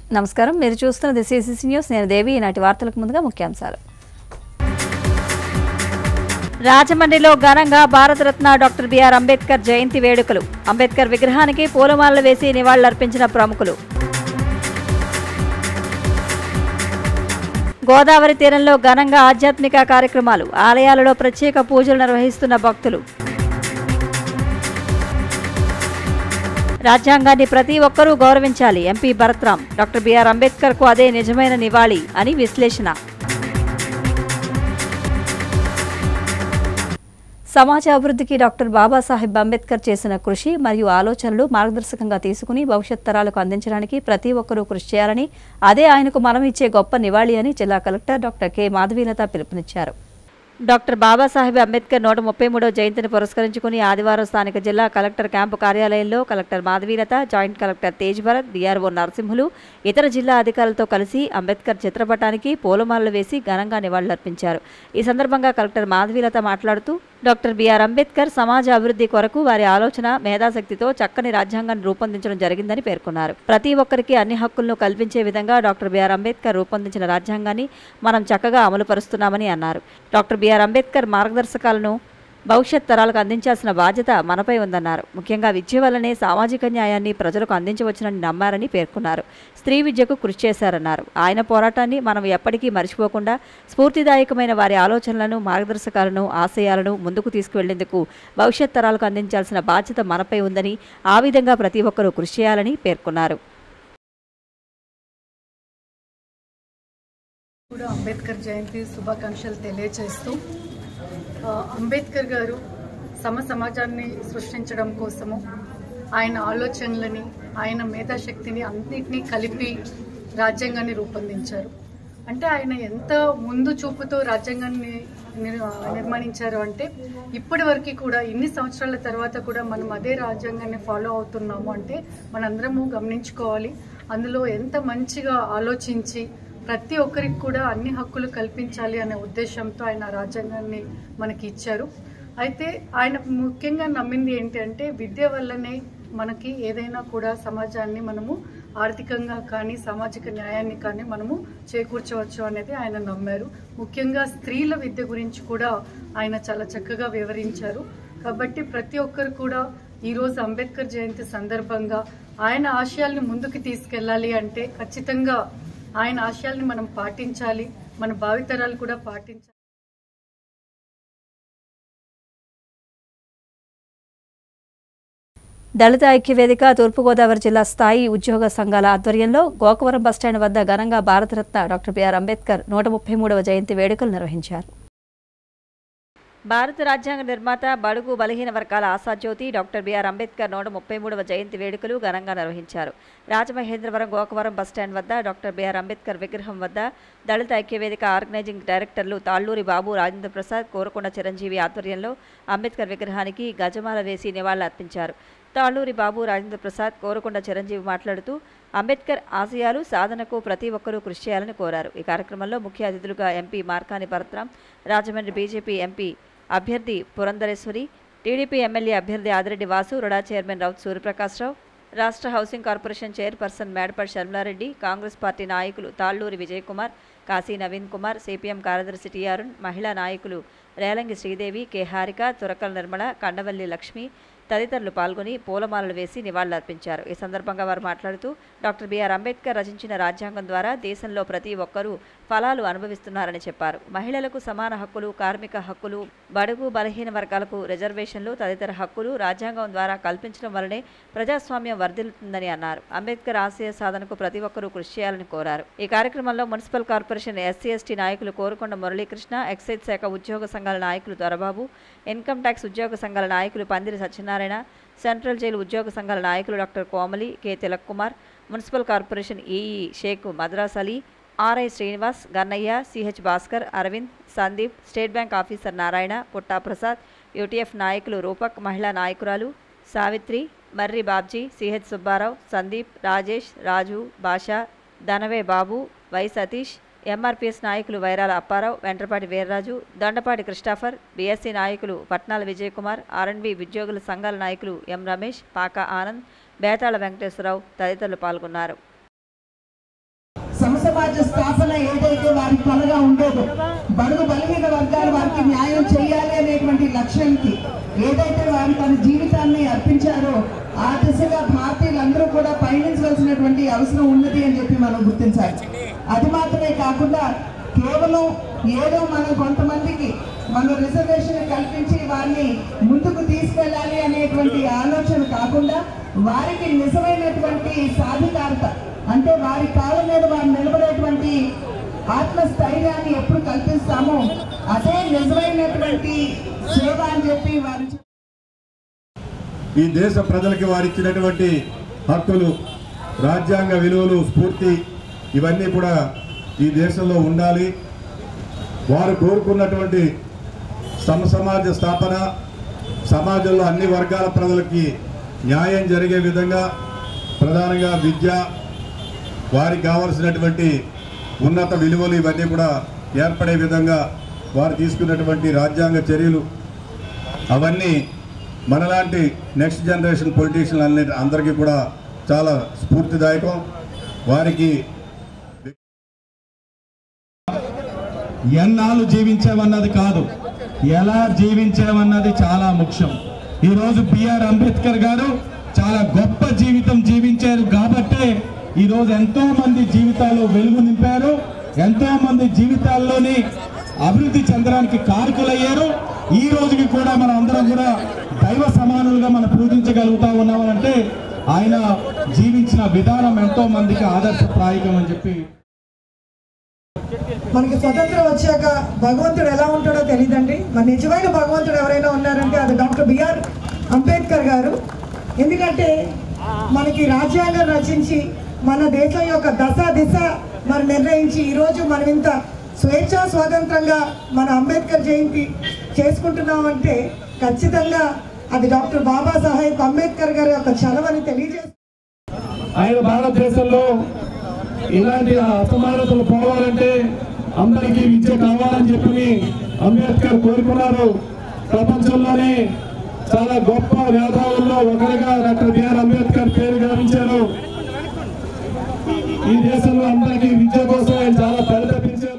నమస్కారం మీరు చూస్తున్నది సిసిసి న్యూస్ నేను దేవి ఈనాటి వార్తలకు ముందుగా ముఖ్యాంశాలు రాజమండ్రిలో ఘనంగా భారతరత్న డాక్టర్ బిఆర్ అంబేద్కర్ జయంతి వేడుకలు అంబేద్కర్ విగ్రహానికి పూలమాలలు వేసి నివాళులర్పించిన ప్రముఖులు గోదావరి తీరంలో ఘనంగా ఆధ్యాత్మిక కార్యక్రమాలు ఆలయాలలో ప్రత్యేక పూజలు నిర్వహిస్తున్న భక్తులు రాజ్యాంగాన్ని ప్రతి ఒక్కరూ గౌరవించాలి MP Bharatram doctor BR Ambedkar కు అదే నిజమైన నివాళి అని విశ్లేషణ సమాజ అభివృద్ధికి డాక్టర్ బాబాసాహెబ్ అంబేద్కర్ చేసిన కృషి మరియు ఆలోచనలు మార్గదర్శకంగా తీసుకుని భవిష్యత్ తరాలకు అందించడానికి ప్రతి ఒక్కరూ కృషి చేయాలని అదే ఆయనకు మనం ఇచ్చే గొప్ప నివాళి అని జిల్లా కలెక్టర్ డాక్టర్ కె మాధవీలత పిలుపునిచ్చారు డాక్టర్ బాబాసాహెబ్ అంబేద్కర్ నూట ముప్పై మూడో జయంతిని పురస్కరించుకుని ఆదివారం స్థానిక జిల్లా కలెక్టర్ క్యాంపు కార్యాలయంలో collector Madhavilatha joint collector Tej Bharat DRO Narasimhulu ఇతర జిల్లా అధికారులతో కలిసి అంబేద్కర్ చిత్రపటానికి పూలమాలలు వేసి ఘనంగా నివాళులర్పించారు ఈ సందర్భంగా కలెక్టర్ మాధవీలత మాట్లాడుతూ డాక్టర్ బిఆర్ అంబేద్కర్ సమాజ అభివృద్ధి కొరకు వారి ఆలోచన మేధాశక్తితో చక్కని రాజ్యాంగాన్ని రూపొందించడం జరిగిందని పేర్కొన్నారు ప్రతి ఒక్కరికి అన్ని హక్కులను కల్పించే విధంగా డాక్టర్ బిఆర్ అంబేద్కర్ రూపొందించిన రాజ్యాంగాన్ని మనం చక్కగా అమలుపరుస్తున్నామని అన్నారు డాక్టర్ బిఆర్ అంబేద్కర్ మార్గదర్శకాలను భవిష్యత్ తరాలకు అందించాల్సిన బాధ్యత మనపై ఉందన్నారు ముఖ్యంగా విద్య వల్లనే సామాజిక న్యాయాన్ని ప్రజలకు అందించవచ్చునని నమ్మారని పేర్కొన్నారు స్త్రీ విద్యకు కృషి చేశారన్నారు ఆయన పోరాటాన్ని మనం ఎప్పటికీ మర్చిపోకుండా స్ఫూర్తిదాయకమైన వారి ఆలోచనలను మార్గదర్శకాలను ఆశయాలను ముందుకు తీసుకువెళ్లేందుకు భవిష్యత్ తరాలకు అందించాల్సిన బాధ్యత మనపై ఉందని ఆ విధంగా ప్రతి ఒక్కరూ కృషి చేయాలని పేర్కొన్నారు కూడా అంబేద్కర్ జయంతి శుభాకాంక్షలు తెలియజేస్తూ ఆ, అంబేద్కర్ గారు సమ సమాజాన్ని సృష్టించడం కోసము ఆయన ఆలోచనలని ఆయన మేధాశక్తిని అన్నిటినీ కలిపి రాజ్యాంగాన్ని రూపొందించారు అంటే ఆయన ఎంత ముందు చూపుతో రాజ్యాంగాన్ని నిర్- నిర్మాణించారు అంటే ఇప్పటి వరకు కూడా ఇన్ని సంవత్సరాల తర్వాత కూడా మనం అదే రాజ్యాంగాన్ని ఫాలో అవుతున్నాము అంటే మనందరము గమనించుకోవాలి అందులో ఎంత మంచిగా ఆలోచించి ప్రతి ఒక్కరికి కూడా అన్ని హక్కులు కల్పించాలి అనే ఉద్దేశంతో ఆయన రాజ్యాంగాన్ని మనకి ఇచ్చారు అయితే ఆయన ముఖ్యంగా నమ్మింది ఏంటి అంటే విద్య వల్లనే మనకి ఏదైనా కూడా సమాజాన్ని మనము ఆర్థికంగా కానీ సామాజిక న్యాయాన్ని కానీ మనము చేకూర్చవచ్చు అనేది ఆయన నమ్మారు ముఖ్యంగా స్త్రీల విద్య గురించి కూడా ఆయన చాలా చక్కగా వివరించారు కాబట్టి ప్రతి ఒక్కరు కూడా ఈరోజు అంబేద్కర్ జయంతి సందర్భంగా ఆయన ఆశయాల్ని ముందుకు తీసుకెళ్ళాలి అంటే ఖచ్చితంగా ఆయన ఆశయాల్ని మనం పాటించాలి మన భావితరాలు కూడా పాటించాలి దళిత ఐక్యవేదిక తూర్పుగోదావరి జిల్లా స్థాయి ఉద్యోగ సంఘాల ఆధ్వర్యంలో గోకవరం బస్టాండ్ వద్ద ఘనంగా భారతరత్న డాక్టర్ బిఆర్ అంబేద్కర్ నూట ముప్పై మూడవ జయంతి వేడుకలు నిర్వహించారు భారత రాజ్యాంగ నిర్మాత బడుగు బలహీన వర్గాల ఆశాజ్యోతి డాక్టర్ బిఆర్ అంబేద్కర్ నూట ముప్పై మూడవ జయంతి వేడుకలు ఘనంగా నిర్వహించారు రాజమహేంద్రవరం గోకవరం బస్టాండ్ వద్ద డాక్టర్ బిఆర్ అంబేద్కర్ విగ్రహం వద్ద దళిత ఐక్యవేదిక ఆర్గనైజింగ్ డైరెక్టర్లు తాళ్లూరి బాబు రాజేంద్ర ప్రసాద్ కోరకొండ చిరంజీవి ఆధ్వర్యంలో అంబేద్కర్ విగ్రహానికి గజమాల వేసి నివాళులర్పించారు తాళ్లూరి బాబు రాజేంద్ర ప్రసాద్ కోరకొండ చిరంజీవి మాట్లాడుతూ అంబేద్కర్ ఆశయాలు సాధనకు ప్రతి ఒక్కరూ కృషి చేయాలని కోరారు ఈ కార్యక్రమంలో ముఖ్య అతిథులుగా MP Margani Bharatram Rajahmundry BJP MP అభ్యర్థి పురంధరేశ్వరి టీడీపీ ఎమ్మెల్యే అభ్యర్థి ఆదిరెడ్డి వాసు రుడా చైర్మన్ రౌత్ సూర్యప్రకాశ్రావు రాష్ట్ర housing corporation chairperson Medapati Sharmilareddy Congress party నాయకులు తాళ్లూరి విజయ్ కుమార్ కాశీ నవీన్ కుమార్ సిపిఎం కార్యదర్శి టి అరుణ్ మహిళా నాయకులు రేలంగి శ్రీదేవి కె హారిక తురకల నిర్మల కండవల్లి లక్ష్మి తదితరులు పాల్గొని పూలమాలలు వేసి నివాళులర్పించారు ఈ సందర్భంగా వారు మాట్లాడుతూ డాక్టర్ బిఆర్ అంబేద్కర్ రచించిన రాజ్యాంగం ద్వారా దేశంలో ప్రతి ఒక్కరూ ఫలాలు అనుభవిస్తున్నారని చెప్పారు మహిళలకు సమాన హక్కులు కార్మిక హక్కులు బడుగు బలహీన వర్గాలకు రిజర్వేషన్లు తదితర హక్కులు రాజ్యాంగం ద్వారా కల్పించడం వల్లనే ప్రజాస్వామ్యం వర్ధిల్లుతుందని అన్నారు అంబేద్కర్ ఆశయ సాధనకు ప్రతి ఒక్కరూ కృషి చేయాలని కోరారు ఈ కార్యక్రమంలో మున్సిపల్ కార్పొరేషన్ ఎస్సీ ఎస్టీ నాయకులు కోరుకొండ మురళీకృష్ణ ఎక్సైజ్ శాఖ ఉద్యోగ సంఘాల నాయకులు దొరబాబు ఇన్కమ్ ట్యాక్స్ ఉద్యోగ సంఘాల నాయకులు పందిరి సత్యనారాయణ సెంట్రల్ జైలు ఉద్యోగ సంఘాల నాయకులు doctor Komali K Tilak Kumar municipal corporation EE Sheikh Madras Ali RI Srinivas Gannayya CH Bhaskar Aravind Sandeep state bank officer Narayana Putta Prasad UTF నాయకులు రూపక్ మహిళా నాయకురాలు సావిత్రి మర్రి బాబ్జీ సిహెచ్ సుబ్బారావు సందీప్ రాజేష్ రాజు భాష ధనవే బాబు వై సతీష్ ఎంఆర్పీఎస్ నాయకులు వైరాల అప్పారావు వెంట్రపాటి వీర్రాజు దొండపాటి క్రిస్టాఫర్ బీఎస్సీ నాయకులు పట్నాల విజయకుమార్ ఆర్ఎండ్బి ఉద్యోగుల సంఘాల నాయకులు ఎం రమేష్ పాక ఆనంద్ బేతాళ వెంకటేశ్వరరావు తదితరులు పాల్గొన్నారు సమసమాజ స్థాపన ఏదైతే వారి కలగా ఉండేదో బడుగు బలహీన వర్గాలు వారికి న్యాయం చేయాలి అనేటువంటి లక్ష్యానికి ఏదైతే వారు తన జీవితాన్ని అర్పించారో ఆ దిశగా భారతీయులందరూ కూడా పయనించవలసినటువంటి అవసరం ఉన్నది అని చెప్పి మనం గుర్తించాలి అది మాత్రమే కాకుండా కేవలం ఏదో మనం కొంతమందికి మనం రిజర్వేషన్ కల్పించి వారిని ముందుకు తీసుకెళ్ళాలి అనేటువంటి ఆలోచన కాకుండా వారికి నిజమైనటువంటి సాధికారత అంటే వారి కాళ్ళ మీద వారు నిలబడేటువంటి ఆత్మస్థైర్యాన్ని ఎప్పుడు కల్పిస్తామో అదే నిజమైనటువంటి సేవ అని చెప్పి వారు ఈ దేశ ప్రజలకి వారు ఇచ్చినటువంటి హక్కులు రాజ్యాంగ విలువలు స్ఫూర్తి ఇవన్నీ కూడా ఈ దేశంలో ఉండాలి వారు కోరుకున్నటువంటి సమసమాజ స్థాపన సమాజంలో అన్ని వర్గాల ప్రజలకి న్యాయం జరిగే విధంగా ప్రధానంగా విద్య వారికి కావలసినటువంటి ఉన్నత విలువలు ఇవన్నీ కూడా ఏర్పడే విధంగా వారు తీసుకున్నటువంటి రాజ్యాంగ చర్యలు అవన్నీ మనలాంటి నెక్స్ట్ జనరేషన్ పొలిటీషియన్ అన్ని అందరికీ కూడా చాలా స్ఫూర్తిదాయకం వారికి ఎన్నాళ్ళు జీవించామన్నది కాదు ఎలా జీవించామన్నది చాలా ముఖ్యం ఈరోజు బిఆర్ అంబేద్కర్ గారు చాలా గొప్ప జీవితం జీవించారు కాబట్టే ఈరోజు ఎంతో మంది జీవితాల్లో వెలుగు నింపారు ఎంతో మంది జీవితాల్లోని అభివృద్ధి చెందడానికి కారకులయ్యారు ఈ రోజుకి కూడా మనం అందరం కూడా దైవ సమానులుగా మనం పూజించగలుగుతా ఉన్నామంటే ఆయన జీవించిన విధానం ఎంతో మందికి ఆదర్శప్రాయకం అని చెప్పి మనకి స్వతంత్రం వచ్చాక భగవంతుడు ఎలా ఉంటాడో తెలియదండి మన నిజమైన భగవంతుడు ఎవరైనా ఉన్నారంటే అది డాక్టర్ బిఆర్ అంబేద్కర్ గారు ఎందుకంటే మనకి రాజ్యాంగం రచించి మన దేశం యొక్క దశ దిశ మరి నిర్ణయించి ఈరోజు మనం ఇంత స్వేచ్ఛ స్వాతంత్రంగా మన అంబేద్కర్ జయంతి చేసుకుంటున్నామంటే ఖచ్చితంగా అది డాక్టర్ బాబాసాహెబ్ అంబేద్కర్ గారి యొక్క చలవని తెలియజేస్తుంది ఆయన భారతదేశంలో ఇలాంటి అసమానతలు పోవాలంటే అందరికీ విద్య కావాలని చెప్పి అంబేద్కర్ కోరుకున్నారు ప్రపంచంలోనే చాలా గొప్ప మేధావుల్లో ఒకరిగా డాక్టర్ బిఆర్ అంబేద్కర్ పేరు గావించారు ఈ దేశంలో అందరికీ విద్య కోసం ఆయన చాలా పరితపించారు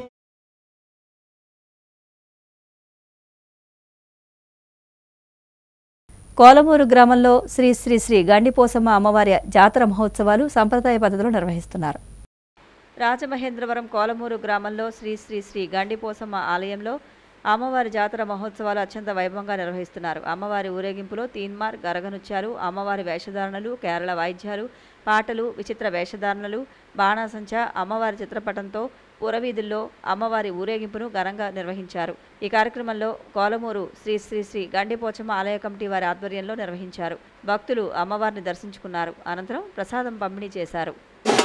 కోలమూరు గ్రామంలో శ్రీ శ్రీ శ్రీ గండిపోసమ్మ అమ్మవారి జాతర మహోత్సవాలు సంప్రదాయ పద్ధతిలో నిర్వహిస్తున్నారు రాజమహేంద్రవరం కోలమూరు గ్రామంలో శ్రీ శ్రీ శ్రీ గండిపోసమ్మ ఆలయంలో అమ్మవారి జాతర మహోత్సవాలు అత్యంత వైభవంగా నిర్వహిస్తున్నారు అమ్మవారి ఊరేగింపులో తీన్మార్ గరగనుచ్చారు అమ్మవారి వేషధారణలు కేరళ వాయిద్యాలు పాటలు విచిత్ర వేషధారణలు బాణాసంచ అమ్మవారి చిత్రపటంతో పురవీధుల్లో అమ్మవారి ఊరేగింపును ఘనంగా నిర్వహించారు ఈ కార్యక్రమంలో కోలమూరు శ్రీ శ్రీ శ్రీ గండిపోచమ్మ ఆలయ కమిటీ వారి ఆధ్వర్యంలో నిర్వహించారు భక్తులు అమ్మవారిని దర్శించుకున్నారు అనంతరం ప్రసాదం పంపిణీ చేశారు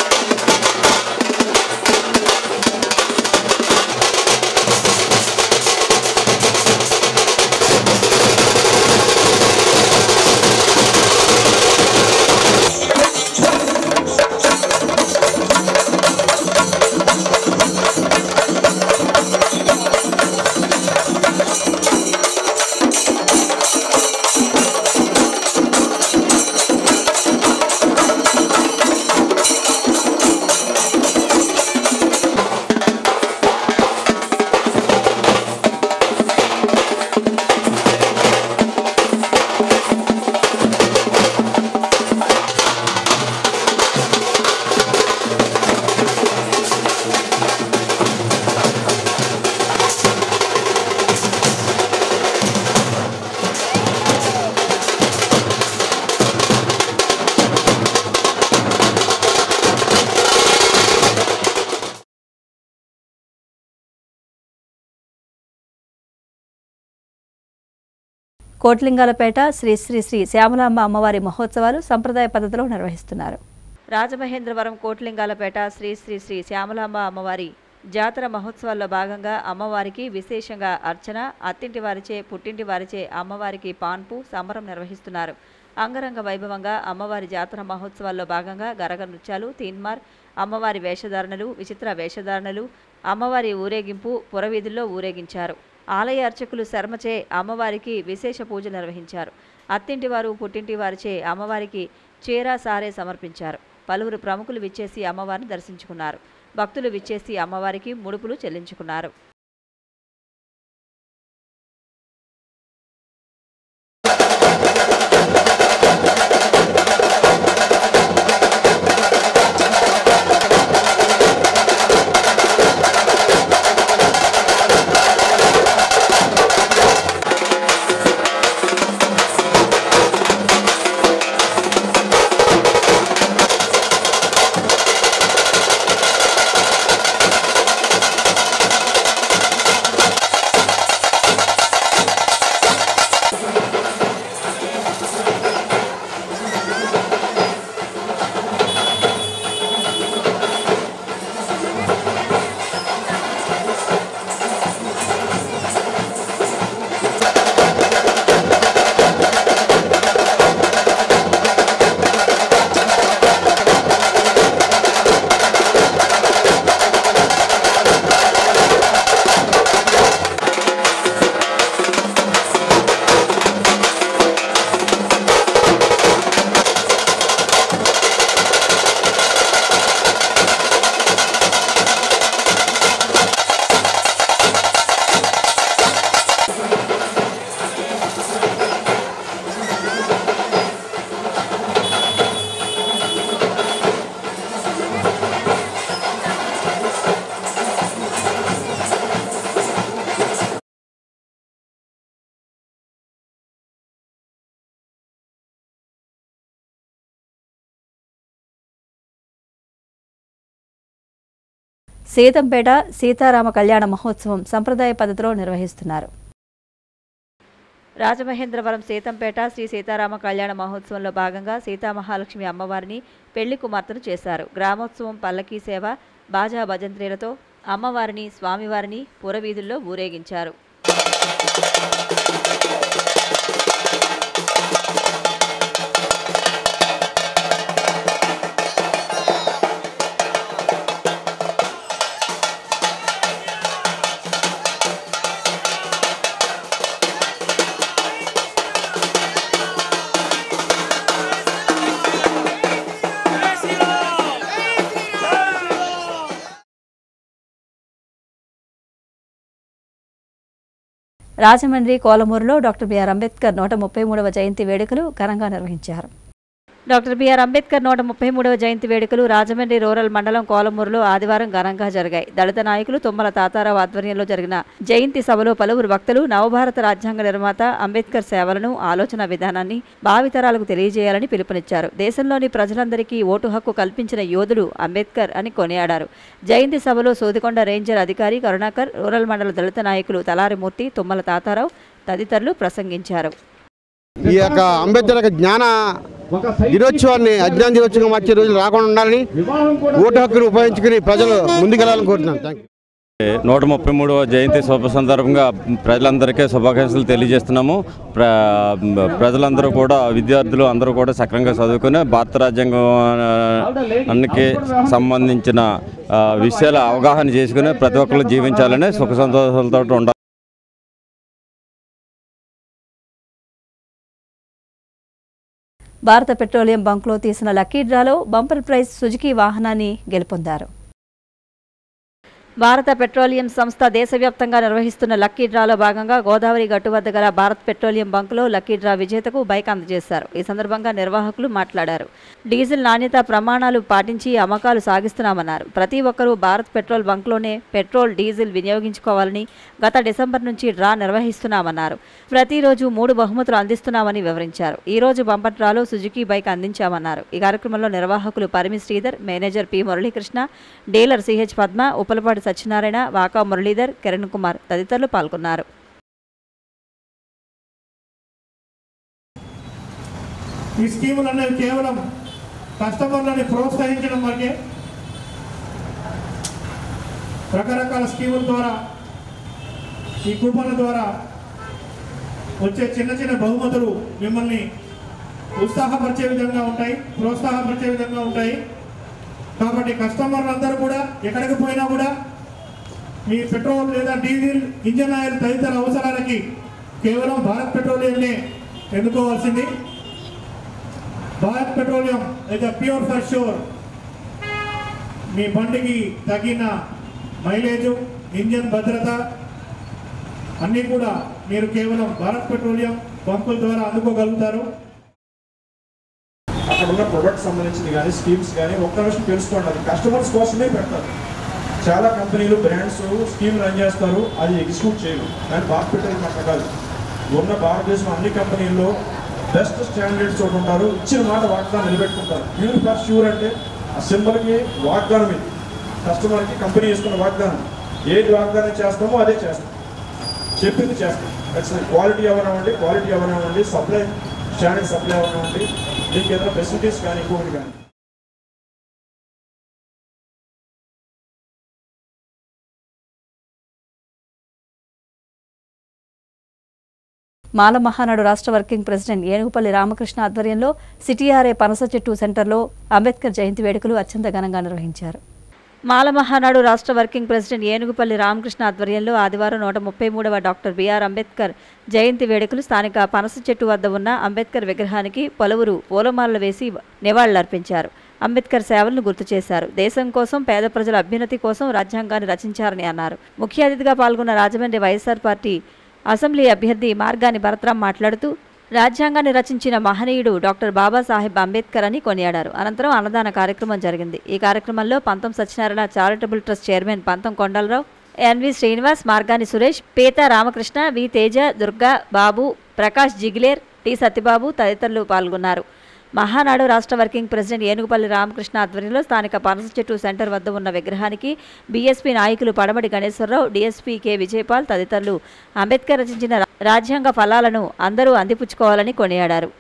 కోట్లింగాలపేట శ్రీ శ్రీ శ్రీ శ్యామలాంబ అమ్మవారి మహోత్సవాలు సంప్రదాయ పద్ధతిలో నిర్వహిస్తున్నారు రాజమహేంద్రవరం కోట్లింగాలపేట శ్రీ శ్రీ శ్రీ శ్యామలాంబ అమ్మవారి జాతర మహోత్సవాల్లో భాగంగా అమ్మవారికి విశేషంగా అర్చన అత్తింటి వారిచే పుట్టింటి వారిచే అమ్మవారికి పాన్పు సంబరం నిర్వహిస్తున్నారు అంగరంగ వైభవంగా అమ్మవారి జాతర మహోత్సవాల్లో భాగంగా గరగ నృత్యాలు తీన్మార్ అమ్మవారి వేషధారణలు విచిత్ర వేషధారణలు అమ్మవారి ఊరేగింపు పురవీధుల్లో ఊరేగించారు ఆలయ అర్చకులు శర్మచే అమ్మవారికి విశేష పూజలు నిర్వహించారు అత్తింటి వారు పుట్టింటి వారిచే అమ్మవారికి చీర సారే సమర్పించారు పలువురు ప్రముఖులు విచ్చేసి అమ్మవారిని దర్శించుకున్నారు భక్తులు విచ్చేసి అమ్మవారికి ముడుపులు చెల్లించుకున్నారు సీతంపేట సీతారామ కళ్యాణ మహోత్సవం సంప్రదాయ పద్ధతిలో నిర్వహిస్తున్నారు రాజమహేంద్రవరం సీతంపేట శ్రీ సీతారామ కళ్యాణ మహోత్సవంలో భాగంగా సీతామహాలక్ష్మి అమ్మవారిని పెళ్లి కుమార్తెను చేశారు గ్రామోత్సవం పల్లకీ సేవ బాజా భజంత్రీలతో అమ్మవారిని స్వామివారిని పురవీధుల్లో ఊరేగించారు రాజమండ్రి కోలమూరులో డాక్టర్ బిఆర్ అంబేద్కర్ నూట ముప్పై మూడవ జయంతి వేడుకలు ఘనంగా నిర్వహించారు డాక్టర్ బిఆర్ అంబేద్కర్ నూట ముప్పై మూడవ జయంతి వేడుకలు రాజమండ్రి రూరల్ మండలం కోలమూరులో ఆదివారం ఘనంగా జరిగాయి దళిత నాయకులు తుమ్మల తాతారావు ఆధ్వర్యంలో జరిగిన జయంతి సభలో పలువురు వక్తలు నవభారత రాజ్యాంగ నిర్మాత అంబేద్కర్ సేవలను ఆలోచన విధానాన్ని భావితరాలకు తెలియజేయాలని పిలుపునిచ్చారు దేశంలోని ప్రజలందరికీ ఓటు హక్కు కల్పించిన యోధుడు అంబేద్కర్ అని కొనియాడారు జయంతి సభలో సోదికొండ రేంజర్ అధికారి కరుణాకర్ రూరల్ మండల దళిత నాయకులు తలారిమూర్తి తుమ్మల తాతారావు తదితరులు ప్రసంగించారు ఈ యొక్క అంబేద్కర్ యొక్క జ్ఞాన దినోత్సవాన్ని అజ్ఞాన దినోత్సవంగా మార్చే రోజులు రాకుండా ఉండాలని ఓటు హక్కును ఉపయోగించుకుని ప్రజలు ముందుకెళ్లాలని కోరుతున్నాను థ్యాంక్ యూ నూట ముప్పై మూడవ జయంతి శుభ సందర్భంగా ప్రజలందరికీ శుభాకాంక్షలు తెలియజేస్తున్నాము ప్ర ప్రజలందరూ కూడా విద్యార్థులు అందరూ కూడా సక్రమంగా చదువుకుని భారత రాజ్యాంగానికి సంబంధించిన ఆ, విషయాల అవగాహన చేసుకుని ప్రతి ఒక్కరు జీవించాలని సుఖ సంతోషాలతో ఉండాలి భారత పెట్రోలియం బంక్లో తీసిన లక్కీ డ్రాలో బంపర్ ప్రైజ్ సుజుకి వాహనాన్ని గెలుపొందారు భారత పెట్రోలియం సంస్థ దేశవ్యాప్తంగా నిర్వహిస్తున్న లక్కీ డ్రాలో భాగంగా గోదావరి గట్టు వద్ద గల భారత్ పెట్రోలియం బంకులో లక్కీ డ్రా విజేతకు బైక్ అందజేశారు ఈ సందర్భంగా నిర్వాహకులు మాట్లాడారు డీజిల్ నాణ్యత ప్రమాణాలు పాటించి అమ్మకాలు సాగిస్తున్నామన్నారు ప్రతి ఒక్కరూ భారత్ పెట్రోల్ బంక్లోనే పెట్రోల్ డీజిల్ వినియోగించుకోవాలని గత డిసెంబర్ నుంచి డ్రా నిర్వహిస్తున్నామన్నారు ప్రతిరోజు మూడు బహుమతులు అందిస్తున్నామని వివరించారు ఈ రోజు బంపర్ డ్రాలో సుజుకి బైక్ అందించామన్నారు ఈ కార్యక్రమంలో నిర్వాహకులు Parimi Sridhar manager P Muralikrishna dealer CH Padma Upalapati Satyanarayana Vaka Muralidhar Kiran Kumar తదితరులు పాల్గొన్నారు ఈ స్కీములు అనేవి కేవలం కస్టమర్లని ప్రోత్సహించడం వరకే రకరకాల స్కీముల ద్వారా ఈ కూపన్ల ద్వారా వచ్చే చిన్న చిన్న బహుమతులు మిమ్మల్ని ఉత్సాహపరిచే విధంగా ఉంటాయి ప్రోత్సాహపరిచే విధంగా ఉంటాయి కాబట్టి కస్టమర్లు అందరూ కూడా ఎక్కడికి పోయినా కూడా మీ పెట్రోల్ లేదా డీజిల్ ఇంజన్ ఆయిల్ తదితర అవసరాలకి కేవలం భారత్ పెట్రోలియంనే ఎన్నుకోవాల్సింది Bharat petroleum is pure for sure మీ బండికి తగిన మైలేజు ఇంజన్ భద్రత అన్నీ కూడా మీరు కేవలం భారత్ పెట్రోలియం పంపుల ద్వారా అందుకోగలుగుతారు అక్కడ ఉన్న ప్రొడక్ట్ సంబంధించింది కానీ స్కీమ్స్ కానీ ఒక్క నిమిషం తెలుసుకోండి అది కస్టమర్స్ కోసమే పెడతారు చాలా కంపెనీలు బ్రాండ్స్ స్కీమ్ రన్ చేస్తారు అది ఎగ్జిక్యూట్ చేయరు కానీ భారత్ పెట్రోల్ అట్లా కాదు ఉన్న భారతదేశం అన్ని కంపెనీల్లో బెస్ట్ స్టాండర్డ్స్ ఒకటి ఉంటారు ఇచ్చిన మాట వాగ్దానం నిలబెట్టుకుంటారు ప్యూర్ ఫర్ ష్యూర్ అంటే ఆ సింబల్కి వాగ్దానం ఇది కస్టమర్కి కంపెనీ ఇస్తున్న వాగ్దానం ఏది వాగ్దానం చేస్తామో అదే చేస్తాం చెప్పింది చేస్తాం ఖచ్చితంగా క్వాలిటీ ఎవరవ్వండి క్వాలిటీ ఎవరవ్వండి సప్లై స్టాండర్డ్ సప్లై ఎవరవ్వండి మీకు ఏదైనా ఫెసిలిటీస్ కానీ ఇంకొకటి కానీ మాల మహానాడు రాష్ట్ర వర్కింగ్ ప్రెసిడెంట్ ఏనుగుపల్లి రామకృష్ణ ఆధ్వర్యంలో సిటీఆర్ఏ పనస చెట్టు సెంటర్లో అంబేద్కర్ జయంతి వేడుకలు అత్యంత ఘనంగా నిర్వహించారు మాల మహానాడు రాష్ట్ర వర్కింగ్ ప్రెసిడెంట్ ఏనుగుపల్లి రామకృష్ణ ఆధ్వర్యంలో ఆదివారం నూట ముప్పై మూడవ డాక్టర్ బిఆర్ అంబేద్కర్ జయంతి వేడుకలు స్థానిక పనస చెట్టు వద్ద ఉన్న అంబేద్కర్ విగ్రహానికి పలువురు పూలమాలలు వేసి నివాళులర్పించారు అంబేద్కర్ సేవలను గుర్తు చేశారు దేశం కోసం పేద ప్రజల అభ్యున్నతి కోసం రాజ్యాంగాన్ని రచించారని అన్నారు ముఖ్య అతిథిగా పాల్గొన్న రాజమండ్రి వైఎస్ఆర్ పార్టీ అసెంబ్లీ అభ్యర్థి మార్గాని భరత్రాం మాట్లాడుతూ రాజ్యాంగాన్ని రచించిన మహనీయుడు డాక్టర్ బాబాసాహెబ్ అంబేద్కర్ అని కొనియాడారు అనంతరం అన్నదాన కార్యక్రమం జరిగింది ఈ కార్యక్రమంలో పంతం Satyanarayana charitable trust chairman Pantham Kondalarao NV Srinivas Margani Suresh Peetha Ramakrishna V Teja Durga Babu Prakash జిగిలేర్ టి సత్యబాబు తదితరులు పాల్గొన్నారు మహానాడు రాష్ట్ర వర్కింగ్ ప్రెసిడెంట్ ఏనుగుపల్లి రామకృష్ణ ఆధ్వర్యంలో స్థానిక పనస చెట్టు సెంటర్ వద్ద ఉన్న విగ్రహానికి బీఎస్పీ నాయకులు పడమటి గణేశ్వరరావు డీఎస్పీ కె విజయపాల్ తదితరులు అంబేద్కర్ రచించిన రా- రాజ్యాంగ ఫలాలను అందరూ అందిపుచ్చుకోవాలని కొనియాడారు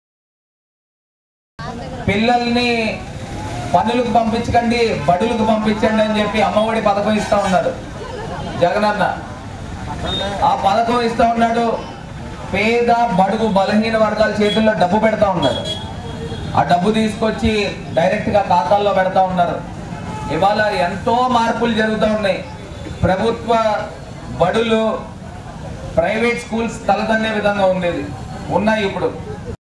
పిల్లల్ని పనులకు పంపించకండి బడులకు పంపించండి అని చెప్పి అమ్మఒడి పథకం ఇస్తా ఉన్నాడు జగనన్న ఆ పథకం ఇస్తా ఉన్నాడు పేద బడుగు బలహీన వర్గాల చేతుల్లో డబ్బు పెడతా ఉన్నాడు ఆ డబ్బు తీసుకొచ్చి డైరెక్ట్గా ఖాతాల్లో పెడతా ఉన్నారు ఇవాళ ఎంతో మార్పులు జరుగుతూ ఉన్నాయి ప్రభుత్వ బడులు ప్రైవేట్ స్కూల్స్ తలదన్నే విధంగా ఉండేది ఉన్నాయి ఇప్పుడు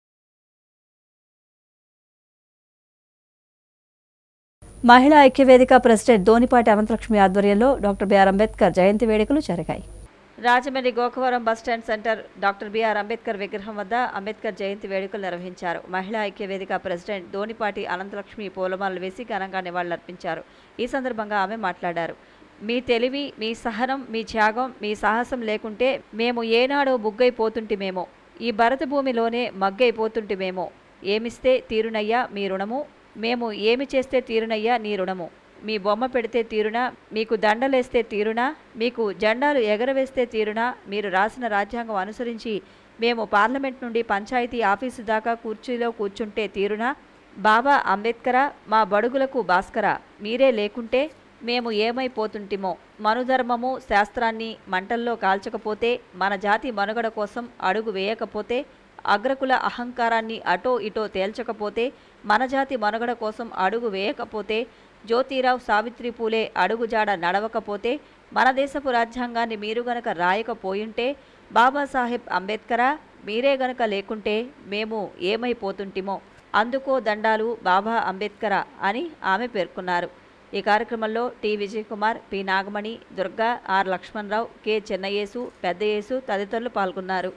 మహిళా ఐక్యవేదిక ప్రెసిడెంట్ ధోనిపాటి అనంతలక్ష్మి ఆధ్వర్యంలో డాక్టర్ బిఆర్ అంబేద్కర్ జయంతి వేడుకలు జరిగాయి Rajahmundry Gokavaram bus stand centre doctor BR Ambedkar విగ్రహం వద్ద అంబేద్కర్ జయంతి వేడుకలు నిర్వహించారు మహిళా ఐక్యవేదిక ప్రెసిడెంట్ ధోనిపాటి అనంతలక్ష్మి పూలమాలలు వేసి ఘనంగా నివాళులర్పించారు ఈ సందర్భంగా ఆమె మాట్లాడారు మీ తెలివి మీ సహనం మీ త్యాగం మీ సాహసం లేకుంటే మేము ఏనాడో బుగ్గైపోతుంటిమేమో ఈ భరత భూమిలోనే మగ్గైపోతుంటిమేమో ఏమిస్తే తీరునయ్యా మీ రుణము మేము ఏమి చేస్తే తీరునయ్యా నీ రుణము మీ బొమ్మ పెడితే తీరునా మీకు దండలేస్తే తీరునా మీకు జెండాలు ఎగరవేస్తే తీరునా మీరు రాసిన రాజ్యాంగం అనుసరించి మేము పార్లమెంట్ నుండి పంచాయతీ ఆఫీసు దాకా కుర్చీలో కూర్చుంటే తీరునా బాబా అంబేద్కరా మా బడుగులకు భాస్కరా మీరే లేకుంటే మేము ఏమైపోతుంటిమో మనుధర్మము శాస్త్రాన్ని మంటల్లో కాల్చకపోతే మన జాతి మనుగడ కోసం అడుగు వేయకపోతే అగ్రకుల అహంకారాన్ని అటో ఇటో తేల్చకపోతే మన జాతి మనుగడ కోసం అడుగు వేయకపోతే జ్యోతిరావు సావిత్రి పూలే అడుగుజాడ నడవకపోతే మన దేశపు రాజ్యాంగాన్ని మీరు గనక రాయకపోయుంటే బాబాసాహెబ్ అంబేద్కరా మీరే గనక లేకుంటే మేము ఏమైపోతుంటిమో అందుకో దండాలు బాబా అంబేద్కరా అని ఆమె పేర్కొన్నారు ఈ కార్యక్రమంలో T Vijay Kumar P Nagamani Durga R Lakshmanarao K Chennayesu Peddayesu తదితరులు పాల్గొన్నారు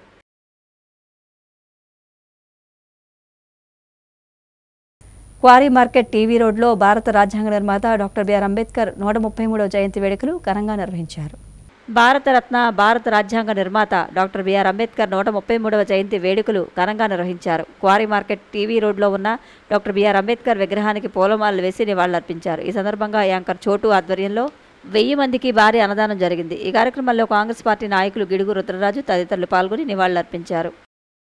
క్వారీ మార్కెట్ టీవీ రోడ్లో భారత రాజ్యాంగ నిర్మాత డాక్టర్ బిఆర్ అంబేద్కర్ నూట ముప్పై మూడవ జయంతి వేడుకలు ఘనంగా నిర్వహించారు భారతరత్న భారత రాజ్యాంగ నిర్మాత డాక్టర్ బిఆర్ అంబేద్కర్ నూట ముప్పై మూడవ జయంతి వేడుకలు ఘనంగా నిర్వహించారు క్వారీ మార్కెట్ టీవీ రోడ్లో ఉన్న డాక్టర్ బిఆర్ అంబేద్కర్ విగ్రహానికి పూలమాలలు వేసి నివాళులర్పించారు ఈ సందర్భంగా యాంకర్ చోటు ఆధ్వర్యంలో వెయ్యి మందికి భారీ అన్నదానం జరిగింది ఈ కార్యక్రమంలో కాంగ్రెస్ పార్టీ నాయకులు గిడుగు రుద్రరాజు తదితరులు పాల్గొని నివాళులర్పించారు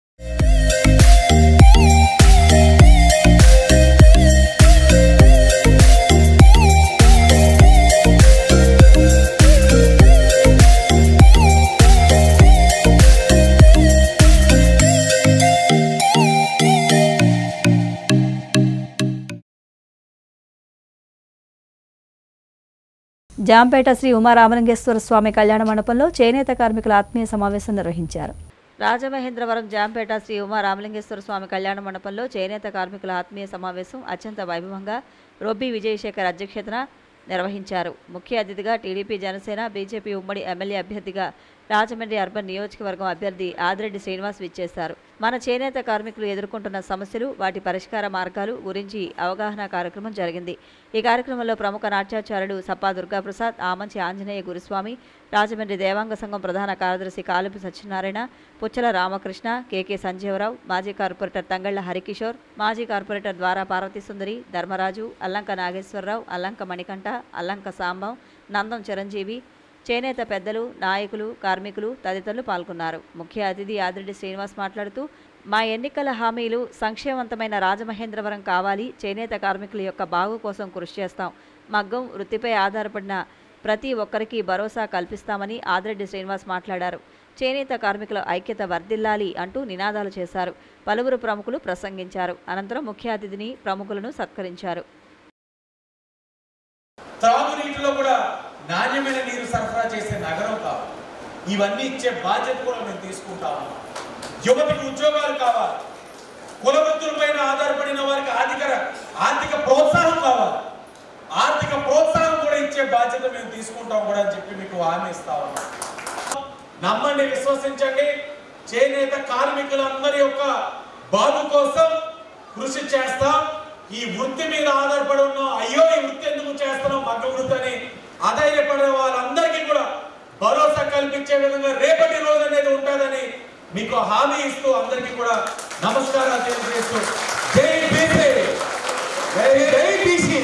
జాంపేట శ్రీ ఉమారామలింగేశ్వర స్వామి కళ్యాణ మండపంలో చేనేత కార్మికుల ఆత్మీయ సమావేశం నిర్వహించారు రాజమహేంద్రవరం జాంపేట శ్రీ ఉమా రామలింగేశ్వర స్వామి కళ్యాణ మండపంలో చేనేత కార్మికుల ఆత్మీయ సమావేశం అత్యంత వైభవంగా రొబ్బి విజయశేఖర్ అధ్యక్షతన నిర్వహించారు ముఖ్య అతిథిగా టీడీపీ జనసేన బీజేపీ ఉమ్మడి ఎమ్మెల్యే అభ్యర్థిగా రాజమండ్రి అర్బన్ నియోజకవర్గం అభ్యర్థి ఆదిరెడ్డి శ్రీనివాస్ విచ్చేశారు మన చేనేత కార్మికులు ఎదుర్కొంటున్న సమస్యలు వాటి పరిష్కార మార్గాలు గురించి అవగాహన కార్యక్రమం జరిగింది ఈ కార్యక్రమంలో ప్రముఖ నాట్యాచార్యులు సప్పా దుర్గాప్రసాద్ ఆమంచి ఆంజనేయ గురుస్వామి రాజమండ్రి దేవాంగ సంఘం ప్రధాన కార్యదర్శి కాలుపు సత్యనారాయణ పుచ్చల రామకృష్ణ కేకే సంజీవరావు మాజీ కార్పొరేటర్ తంగళ్ల హరికిషోర్ మాజీ కార్పొరేటర్ ద్వారా పార్వతీ సుందరి ధర్మరాజు అల్లంక నాగేశ్వరరావు అల్లంక మణికంఠ అల్లంక సాంబం నందం చిరంజీవి చేనేత పెద్దలు నాయకులు కార్మికులు తదితరులు పాల్గొన్నారు ముఖ్య అతిథి ఆదిరెడ్డి శ్రీనివాస్ మాట్లాడుతూ మా ఎన్నికల హామీలు సంక్షేమవంతమైన రాజమహేంద్రవరం కావాలి చేనేత కార్మికుల యొక్క బాగు కోసం కృషి చేస్తాం మగ్గం వృత్తిపై ఆధారపడిన ప్రతి ఒక్కరికి భరోసా కల్పిస్తామని ఆదిరెడ్డి శ్రీనివాస్ మాట్లాడారు చేనేత కార్మికుల ఐక్యత వర్ధిల్లాలి అంటూ నినాదాలు చేశారు పలువురు ప్రముఖులు ప్రసంగించారు అనంతరం ముఖ్య అతిథిని ప్రముఖులను సత్కరించారు త్రాగునీటిలో కూడా నాణ్యమైన నీరు సరఫరా చేసే నగరం కావాలి ఇవన్నీ ఇచ్చే బాధ్యత కూడా మేము తీసుకుంటాము యువతకి ఉద్యోగాలు కావాలి కుల వృత్తులపైన ఆధారపడిన వారికి ఆర్థిక ఆర్థిక ప్రోత్సాహం కావాలి ఆర్థిక ప్రోత్సాహం కూడా ఇచ్చే బాధ్యత మేము తీసుకుంటాం కూడా అని చెప్పి మీకు హామీ ఇస్తా ఉన్నాం నమ్మండి విశ్వసించండి చేనేత కార్మికులందరి యొక్క బాగు కోసం కృషి చేస్తాం ఈ వృత్తి మీద ఆధారపడి ఉన్నాం అయ్యో ఈ వృత్తి ఎందుకు చేస్తున్నాం మగ్గ వృత్తి అని అధైర్యపడే వాళ్ళందరికీ కూడా భరోసా కల్పించే విధంగా రేపటి రోజు అనేది ఉంటుందని మీకు హామీ ఇస్తూ అందరికీ కూడా నమస్కారాలు తెలియజేస్తూ జై బీసీ జై జై బీసీ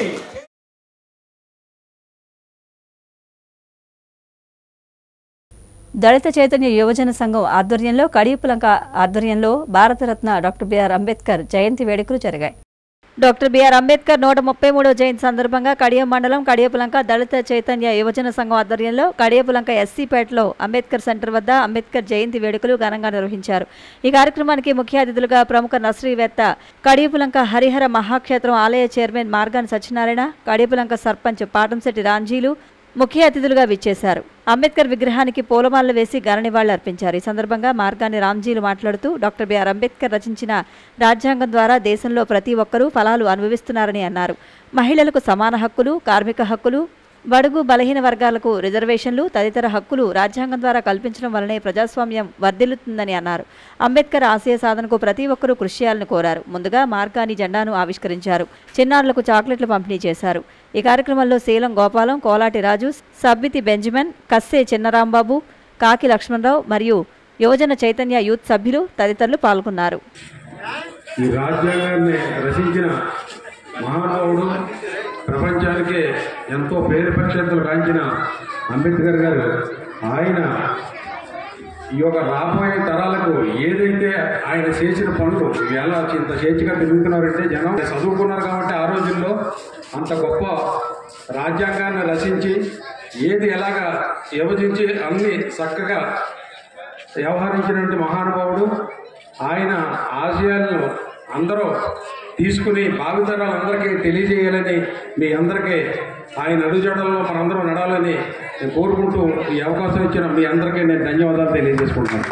దళిత చైతన్య యువజన సంఘం ఆధ్వర్యంలో కడియపులంక ఆధ్వర్యంలో భారతరత్న డాక్టర్ బిఆర్ అంబేద్కర్ జయంతి వేడుకలు జరిగాయి డాక్టర్ బిఆర్ అంబేద్కర్ నూట ముప్పై మూడో జయంతి సందర్భంగా కడియం మండలం కడియపులంక దళిత చైతన్య యువజన సంఘం ఆధ్వర్యంలో కడియపులంక ఎస్సీపేటలో అంబేద్కర్ సెంటర్ వద్ద అంబేద్కర్ జయంతి వేడుకలు ఘనంగా నిర్వహించారు ఈ కార్యక్రమానికి ముఖ్య అతిథులుగా ప్రముఖ నర్సరీవేత్త కడియపులంక హరిహర మహాక్షేత్రం ఆలయ చైర్మన్ మార్గాని సత్యనారాయణ కడియపులంక సర్పంచ్ పాటంశెట్టి రాంజీలు ముఖ్య అతిథులుగా విచ్చేశారు అంబేద్కర్ విగ్రహానికి పూలమాలలు వేసి ఘన నివాళులు అర్పించారు ఈ సందర్భంగా మార్గాని రామ్జీలు మాట్లాడుతూ డాక్టర్ బిఆర్ అంబేద్కర్ రచించిన రాజ్యాంగం ద్వారా దేశంలో ప్రతి ఒక్కరూ ఫలాలు అనుభవిస్తున్నారని అన్నారు మహిళలకు సమాన హక్కులు కార్మిక హక్కులు బడుగు బలహీన వర్గాలకు రిజర్వేషన్లు తదితర హక్కులు రాజ్యాంగం ద్వారా కల్పించడం వల్లనే ప్రజాస్వామ్యం వర్ధిల్లుతుందని అన్నారు అంబేద్కర్ ఆశయ సాధనకు ప్రతి ఒక్కరూ కృషి చేయాలని కోరారు ముందుగా మార్గాని జెండాను ఆవిష్కరించారు చిన్నారులకు చాక్లెట్లు పంపిణీ చేశారు ఈ కార్యక్రమంలో శీలం గోపాలం కోలాటి రాజు సబ్బితి బెంజమిన్ కస్సే చిన్నరాంబాబు కాకి లక్ష్మణరావు మరియు యువజన చైతన్య యూత్ సభ్యులు తదితరులు పాల్గొన్నారు ఈ రాజ్యాంగాన్ని రచించిన మహానుభావుడు ప్రపంచానికే ఎంతో పేరు ప్రఖ్యాతులు రాంచిన అంబేద్కర్ గారు ఆయన ఈ యొక్క రాబోయే తరాలకు ఏదైతే ఆయన చేసిన పనులు ఎలా ఇంత చేతిగా తిరుగుతున్నారంటే జనం చదువుకున్నారు కాబట్టి ఆ రోజుల్లో అంత గొప్ప రాజ్యాంగాన్ని రచించి ఏది ఎలాగా విభజించి అన్ని చక్కగా వ్యవహరించినటువంటి మహానుభావుడు ఆయన ఆశయాలను అందరూ తీసుకుని భావితరాలందరికీ తెలియజేయాలని మీ అందరికీ ఆయన అడుగుజాడల్లో మనందరం నడాలని నేను కోరుకుంటూ ఈ అవకాశం ఇచ్చిన మీ అందరికీ నేను ధన్యవాదాలు తెలియజేసుకుంటాను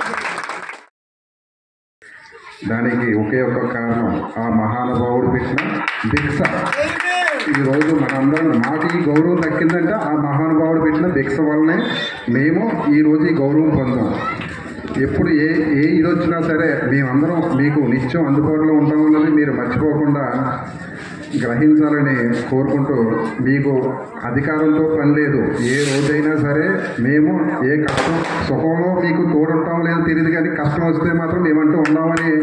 దానికి ఒకే ఒక్క కారణం ఆ మహానుభావుడు పెట్టిన భిక్ష ఈ రోజు మనందరం మాకు ఈ గౌరవం దక్కిందంటే ఆ మహానుభావుడు పెట్టిన భిక్ష వల్లనే మేము ఈ రోజు ఈ గౌరవం పొందాం ఎప్పుడు ఏ ఏ ఇది వచ్చినా సరే మేమందరం మీకు నిత్యం అందుబాటులో ఉంటామన్నది మీరు మర్చిపోకుండా గ్రహించాలని కోరుకుంటూ మీకు అధికారంతో పని లేదు ఏ రోజైనా సరే మేము ఏ కష్టం సుఖంలో మీకు తోడుంటాం లేదో తెలియదు కానీ కష్టం వస్తే మాత్రం మేమంటూ ఉన్నామని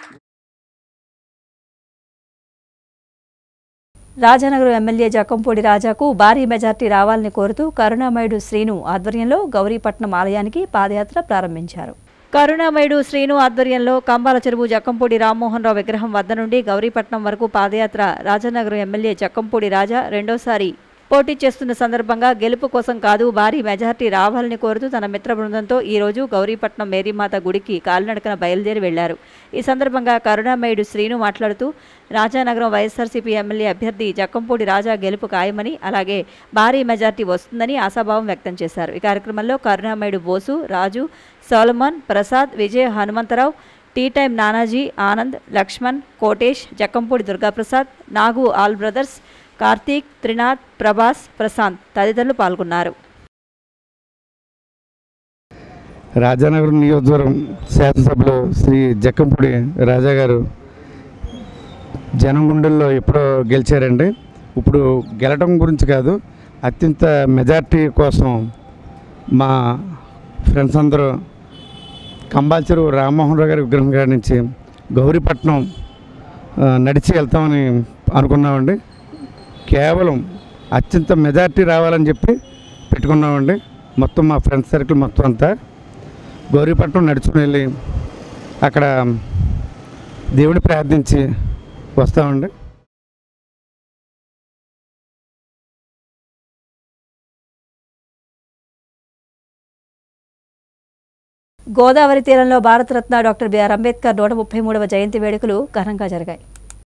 రాజానగరం ఎమ్మెల్యే జక్కంపూడి రాజాకు భారీ మెజార్టీ రావాలని కోరుతూ కరుణామయుడు శ్రీను ఆధ్వర్యంలో గౌరీపట్నం ఆలయానికి పాదయాత్ర ప్రారంభించారు కరుణామయుడు శ్రీను ఆధ్వర్యంలో కంబాల చెరువు జక్కంపూడి రామ్మోహన్ రావు విగ్రహం వద్ద నుండి గౌరీపట్నం వరకు పాదయాత్ర రాజానగరం ఎమ్మెల్యే జక్కంపూడి రాజా రెండోసారి పోటీ చేస్తున్న సందర్భంగా గెలుపు కోసం కాదు భారీ మెజార్టీ రావాలని కోరుతూ తన మిత్ర బృందంతో ఈరోజు గౌరీపట్నం మేరీమాత గుడికి కాలినడకన బయలుదేరి వెళ్లారు ఈ సందర్భంగా కరుణామయుడు శ్రీను మాట్లాడుతూ రాజానగరం వైఎస్ఆర్సీపీ ఎమ్మెల్యే అభ్యర్థి జక్కంపూడి రాజా గెలుపు ఖాయమని అలాగే భారీ మెజార్టీ వస్తుందని ఆశాభావం వ్యక్తం చేశారు ఈ కార్యక్రమంలో Karunamayudu Bosu Raju Solomon Prasad Vijaya Hanumantharao tea time Nanaji Anand Lakshman Kotesh Jakkampudi Durgaprasad Nagu all brothers Karthik Trinath Prabhas Prashanth తదితరులు పాల్గొన్నారు రాజానగరం నియోజకవర్గం శాసనసభలో శ్రీ జక్కంపూడి రాజా గారు జనం గుండెల్లో ఎప్పుడో గెలిచారండి ఇప్పుడు గెలటం గురించి కాదు అత్యంత మెజార్టీ కోసం మా ఫ్రెండ్స్ అందరూ కంబాల్చెరు రామ్మోహన్ రావు గారి విగ్రహం కాడి నుంచి గౌరీపట్నం ఆ, నడిచి వెళ్తామని అనుకున్నామండి కేవలం అత్యంత మెజార్టీ రావాలని చెప్పి పెట్టుకున్నామండి మొత్తం మా ఫ్రెండ్స్ సర్కిల్ మొత్తం అంతా గౌరీపట్నం నడుచుకుని వెళ్ళి అక్కడ దేవుని ప్రార్థించి వస్తామండి గోదావరి తీరంలో భారతరత్న డాక్టర్ బిఆర్ అంబేద్కర్ నూట ముప్పై మూడవ జయంతి వేడుకలు ఘనంగా జరిగాయి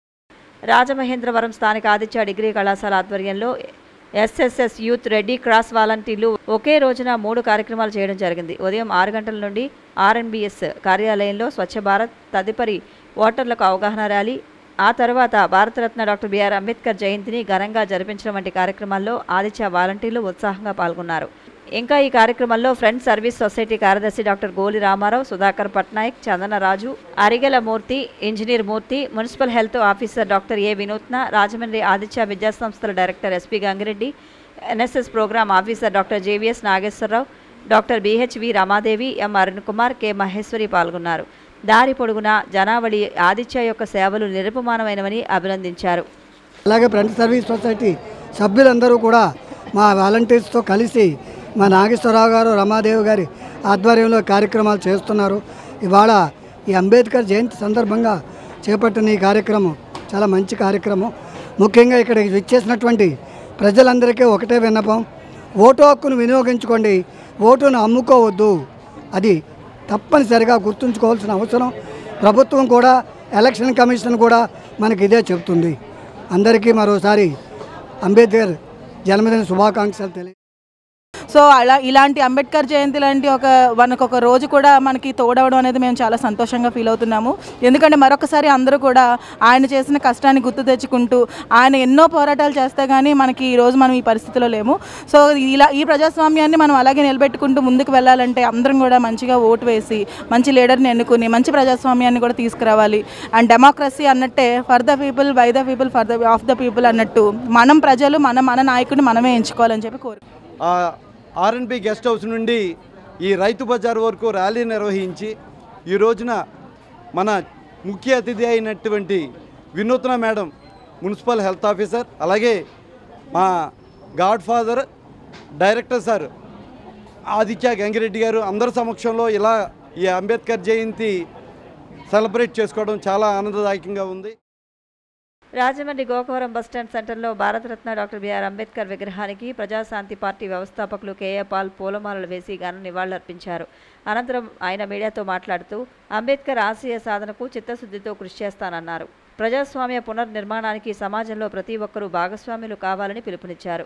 రాజమహేంద్రవరం స్థానిక ఆదిత్య డిగ్రీ కళాశాల ఆధ్వర్యంలో ఎస్ఎస్ఎస్ యూత్ రెడ్డి క్రాస్ వాలంటీర్లు ఒకే రోజున మూడు కార్యక్రమాలు చేయడం జరిగింది ఉదయం ఆరు గంటల నుండి ఆర్ఎన్బిఎస్ కార్యాలయంలో స్వచ్ఛ భారత్ తదుపరి ఓటర్లకు అవగాహన ర్యాలీ ఆ తర్వాత భారతరత్న డాక్టర్ బిఆర్ అంబేద్కర్ జయంతిని ఘనంగా జరిపించడం వంటి కార్యక్రమాల్లో ఆదిత్య వాలంటీర్లు ఉత్సాహంగా పాల్గొన్నారు ఇంకా ఈ కార్యక్రమంలో ఫ్రెండ్స్ సర్వీస్ సొసైటీ కార్యదర్శి doctor Goli Ramarao Sudhakar Patnaik Chandanaraju Arigela Murthy engineer Murthy municipal health officer doctor A Vinutna Rajahmundry Aditya విద్యాసంస్థల director SP Gangireddy NSS programme officer doctor JVS Nageswararao doctor BHV Ramadevi M Arun Kumar K Maheswari పాల్గొన్నారు దారి పొడుగునా జనావళి ఆదిత్య యొక్క సేవలు నిరుపమానమైనవని అభినందించారు అలాగే ఫ్రెండ్స్ సర్వీస్ సొసైటీ సభ్యులందరూ కూడా మా వాలంటీర్స్తో కలిసి మా నాగేశ్వరరావు గారు రమాదేవి గారి ఆధ్వర్యంలో కార్యక్రమాలు చేస్తున్నారు ఇవాళ ఈ అంబేద్కర్ జయంతి సందర్భంగా చేపట్టిన ఈ కార్యక్రమం చాలా మంచి కార్యక్రమం ముఖ్యంగా ఇక్కడ విచ్చేసినటువంటి ప్రజలందరికీ ఒకటే విన్నపం ఓటు హక్కును వినియోగించుకోండి ఓటును అమ్ముకోవద్దు అది తప్పనిసరిగా గుర్తుంచుకోవాల్సిన అవసరం ప్రభుత్వం కూడా ఎలక్షన్ కమిషన్ కూడా మనకి ఇదే చెబుతుంది అందరికీ మరోసారి అంబేద్కర్ జన్మదిన శుభాకాంక్షలు తెలియ సో అలా ఇలాంటి అంబేద్కర్ జయంతి లాంటి ఒక మనకు ఒక రోజు కూడా మనకి తోడవడం అనేది మేము చాలా సంతోషంగా ఫీల్ అవుతున్నాము ఎందుకంటే మరొకసారి అందరూ కూడా ఆయన చేసిన కష్టాన్ని గుర్తు తెచ్చుకుంటూ ఆయన ఎన్నో పోరాటాలు చేస్తే కానీ మనకి ఈ రోజు మనం ఈ పరిస్థితిలో లేము సో ఇలా ఈ ప్రజాస్వామ్యాన్ని మనం అలాగే నిలబెట్టుకుంటూ ముందుకు వెళ్ళాలంటే అందరం కూడా మంచిగా ఓటు వేసి మంచి లీడర్ని ఎన్నుకుని మంచి ప్రజాస్వామ్యాన్ని కూడా తీసుకురావాలి అండ్ డెమోక్రసీ అన్నట్టే for the people by the people for the of the people అన్నట్టు మనం ప్రజలు మనం మన నాయకుడిని మనమే ఎంచుకోవాలని చెప్పి కోరు ఆర్ఎన్బి గెస్ట్ హౌస్ నుండి ఈ రైతు బజార్ వరకు ర్యాలీ నిర్వహించి ఈ రోజున మన ముఖ్య అతిథి అయినటువంటి వినూత్న మేడం మున్సిపల్ హెల్త్ ఆఫీసర్ అలాగే మా godfather director sir Aditya Gangireddy garu అందరి సమక్షంలో ఇలా ఈ అంబేద్కర్ జయంతి సెలబ్రేట్ చేసుకోవడం చాలా ఆనందదాయకంగా ఉంది రాజమండ్రి గోకవరం బస్టాండ్ సెంటర్లో భారతరత్న డాక్టర్ బిఆర్ అంబేద్కర్ విగ్రహానికి ప్రజాశాంతి పార్టీ వ్యవస్థాపకులు కేఏ పాల్ పూలమాలలు వేసి ఘన నివాళులర్పించారు అనంతరం ఆయన మీడియాతో మాట్లాడుతూ అంబేద్కర్ ఆశయ సాధనకు చిత్తశుద్ధితో కృషి చేస్తానన్నారు ప్రజాస్వామ్య పునర్నిర్మాణానికి సమాజంలో ప్రతి ఒక్కరూ భాగస్వాములు కావాలని పిలుపునిచ్చారు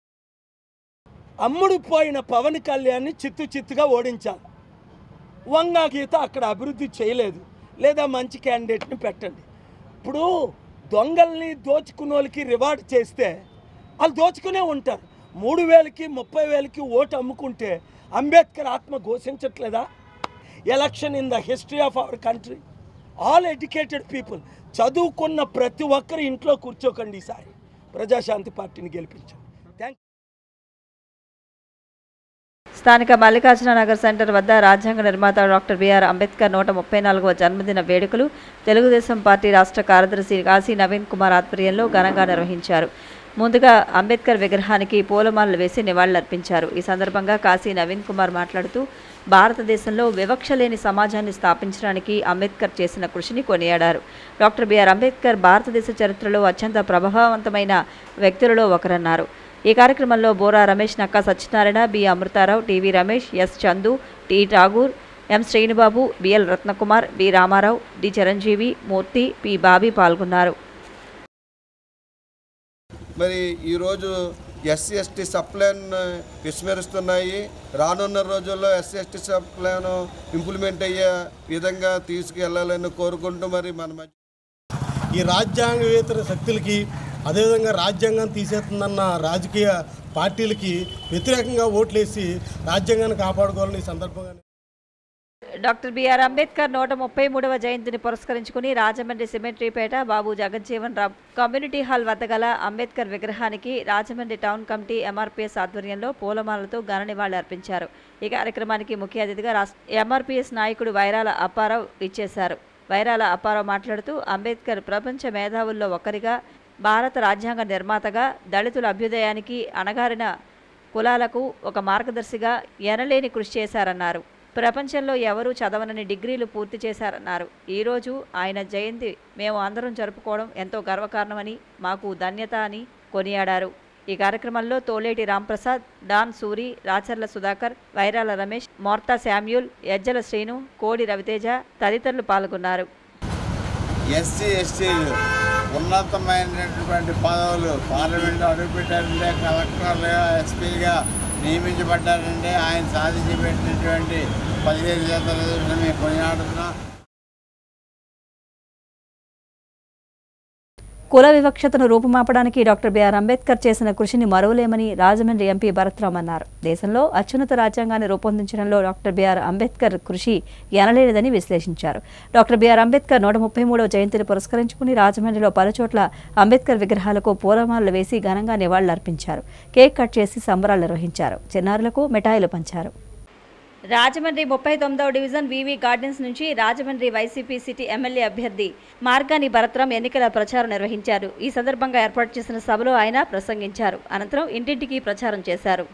అమ్ముడు పోయిన పవన్ కళ్యాణ్ని చిత్తు చిత్తుగా ఓడించాలి వంగా గీత అక్కడ అభివృద్ధి చేయలేదు లేదా మంచి క్యాండిడేట్ని పెట్టండి ఇప్పుడు దొంగల్ని దోచుకున్న వాళ్ళకి రివార్డ్ చేస్తే వాళ్ళు దోచుకునే ఉంటారు మూడు వేలకి ముప్పై వేలకి ఓటు అమ్ముకుంటే అంబేద్కర్ ఆత్మ ఘోషించట్లేదా election in the history of our country all educated people చదువుకున్న ప్రతి ఒక్కరు ఇంట్లో కూర్చోకండి ఈసారి ప్రజాశాంతి పార్టీని గెలిపించండి థ్యాంక్ స్థానిక మల్లికార్జున నగర్ సెంటర్ వద్ద రాజ్యాంగ నిర్మాత డాక్టర్ బిఆర్ అంబేద్కర్ నూట ముప్పై నాలుగవ జన్మదిన వేడుకలు తెలుగుదేశం పార్టీ రాష్ట్ర కార్యదర్శి కాశీ నవీన్ కుమార్ ఆధ్వర్యంలో ఘనంగా నిర్వహించారు ముందుగా అంబేద్కర్ విగ్రహానికి పూలమాలలు వేసి నివాళులర్పించారు ఈ సందర్భంగా కాశీ నవీన్ కుమార్ మాట్లాడుతూ భారతదేశంలో వివక్ష లేని సమాజాన్ని స్థాపించడానికి అంబేద్కర్ చేసిన కృషిని కొనియాడారు డాక్టర్ బిఆర్ అంబేద్కర్ భారతదేశ చరిత్రలో అత్యంత ప్రభావవంతమైన వ్యక్తులలో ఒకరన్నారు ఈ కార్యక్రమంలో Bora Ramesh Nakka Satyanarayana B Amrutharao TV Ramesh S Chandu T Tagore M Srinubabu BL Ratnakumar B Ramarao D Chiranjeevi Murthy P Bobby పాల్గొన్నారు మరి ఈరోజు ఎస్సీ ఎస్టీ సప్లైన్ విస్మరిస్తున్నాయి రానున్న రోజుల్లో ఎస్సీ ఎస్టీ సప్లైన్ ఇంప్లిమెంట్ అయ్యే విధంగా తీసుకెళ్లాలని కోరుకుంటూ మరి మన మధ్య ఈ రాజ్యాంగేతర శక్తులకి అదేవిధంగా రాజ్యాంగం తీసేస్తుందన్న రాజకీయ పార్టీలకి వ్యతిరేకంగా ఓట్లేసి రాజ్యాంగాన్ని కాపాడుకోవాలని ఈ సందర్భంగా డాక్టర్ బిఆర్ అంబేద్కర్ నూట ముప్పై మూడవ జయంతిని పురస్కరించుకుని రాజమండ్రి సిమెంట్రీపేట బాబు జగజ్జీవన్ రామ్ కమ్యూనిటీ హాల్ వద్ద గల అంబేద్కర్ విగ్రహానికి రాజమండ్రి టౌన్ కమిటీ ఎంఆర్పీఎస్ ఆధ్వర్యంలో పూలమాలతో ఘన నివాళులు అర్పించారు ఈ కార్యక్రమానికి ముఖ్య అతిథిగా రాష్ట్ర ఎంఆర్పీఎస్ నాయకుడు వైరాల అప్పారావు ఇచ్చేశారు వైరాల అప్పారావు మాట్లాడుతూ అంబేద్కర్ ప్రపంచ మేధావుల్లో ఒకరిగా భారత రాజ్యాంగ నిర్మాతగా దళితుల అభ్యుదయానికి అణగారిన కులాలకు ఒక మార్గదర్శిగా ఎనలేని కృషి చేశారన్నారు ప్రపంచంలో ఎవరూ చదవనని డిగ్రీలు పూర్తి చేశారన్నారు ఈరోజు ఆయన జయంతి మేము అందరం జరుపుకోవడం ఎంతో గర్వకారణమని మాకు ధన్యత అని కొనియాడారు ఈ కార్యక్రమంలో తోలేటి రాంప్రసాద్ డాన్ సూరి రాచర్ల సుధాకర్ వైరాల రమేష్ మోర్తా శామ్యూల్ ఎజ్జల శ్రీను కోడి రవితేజ తదితరులు పాల్గొన్నారు ఎస్సీ ఎస్టీలు ఉన్నతమైనటువంటి పదవులు పార్లమెంట్లో అడుగుపెట్టారంటే కలెక్టర్లుగా ఎస్పీగా నియమించబడ్డారంటే ఆయన సాధించి పెట్టినటువంటి పదిహేను శాతం రిజర్వేషన్ మేము కొనియాడుతున్నాం కుల వివక్షతను రూపుమాపడానికి డాక్టర్ బిఆర్ అంబేద్కర్ చేసిన కృషిని మరువలేమని రాజమండ్రి ఎంపీ భరత్రామ్ అన్నారు దేశంలో అత్యున్నత రాజ్యాంగాన్ని రూపొందించడంలో డాక్టర్ బిఆర్ అంబేద్కర్ కృషి ఎనలేనిదని విశ్లేషించారు డాక్టర్ బిఆర్ అంబేద్కర్ నూట ముప్పై మూడవ జయంతిని పురస్కరించుకుని రాజమండ్రిలో పలుచోట్ల అంబేద్కర్ విగ్రహాలకు పూలమాలలు వేసి ఘనంగా నివాళులర్పించారు కేక్ కట్ చేసి సంబరాలు నిర్వహించారు చిన్నారులకు మిఠాయిలు పంచారు రాజమండ్రి ముప్పై తొమ్మిదవ డివిజన్ వివి గార్డెన్స్ నుంచి రాజమండ్రి వైసీపీ సిటీ ఎమ్మెల్యే అభ్యర్థి మార్గాని భరత్రాం ఎన్నికల ప్రచారం నిర్వహించారు ఈ సందర్భంగా ఏర్పాటు చేసిన సభలో ఆయన ప్రసంగించారు అనంతరం ఇంటింటికి ప్రచారం చేశారు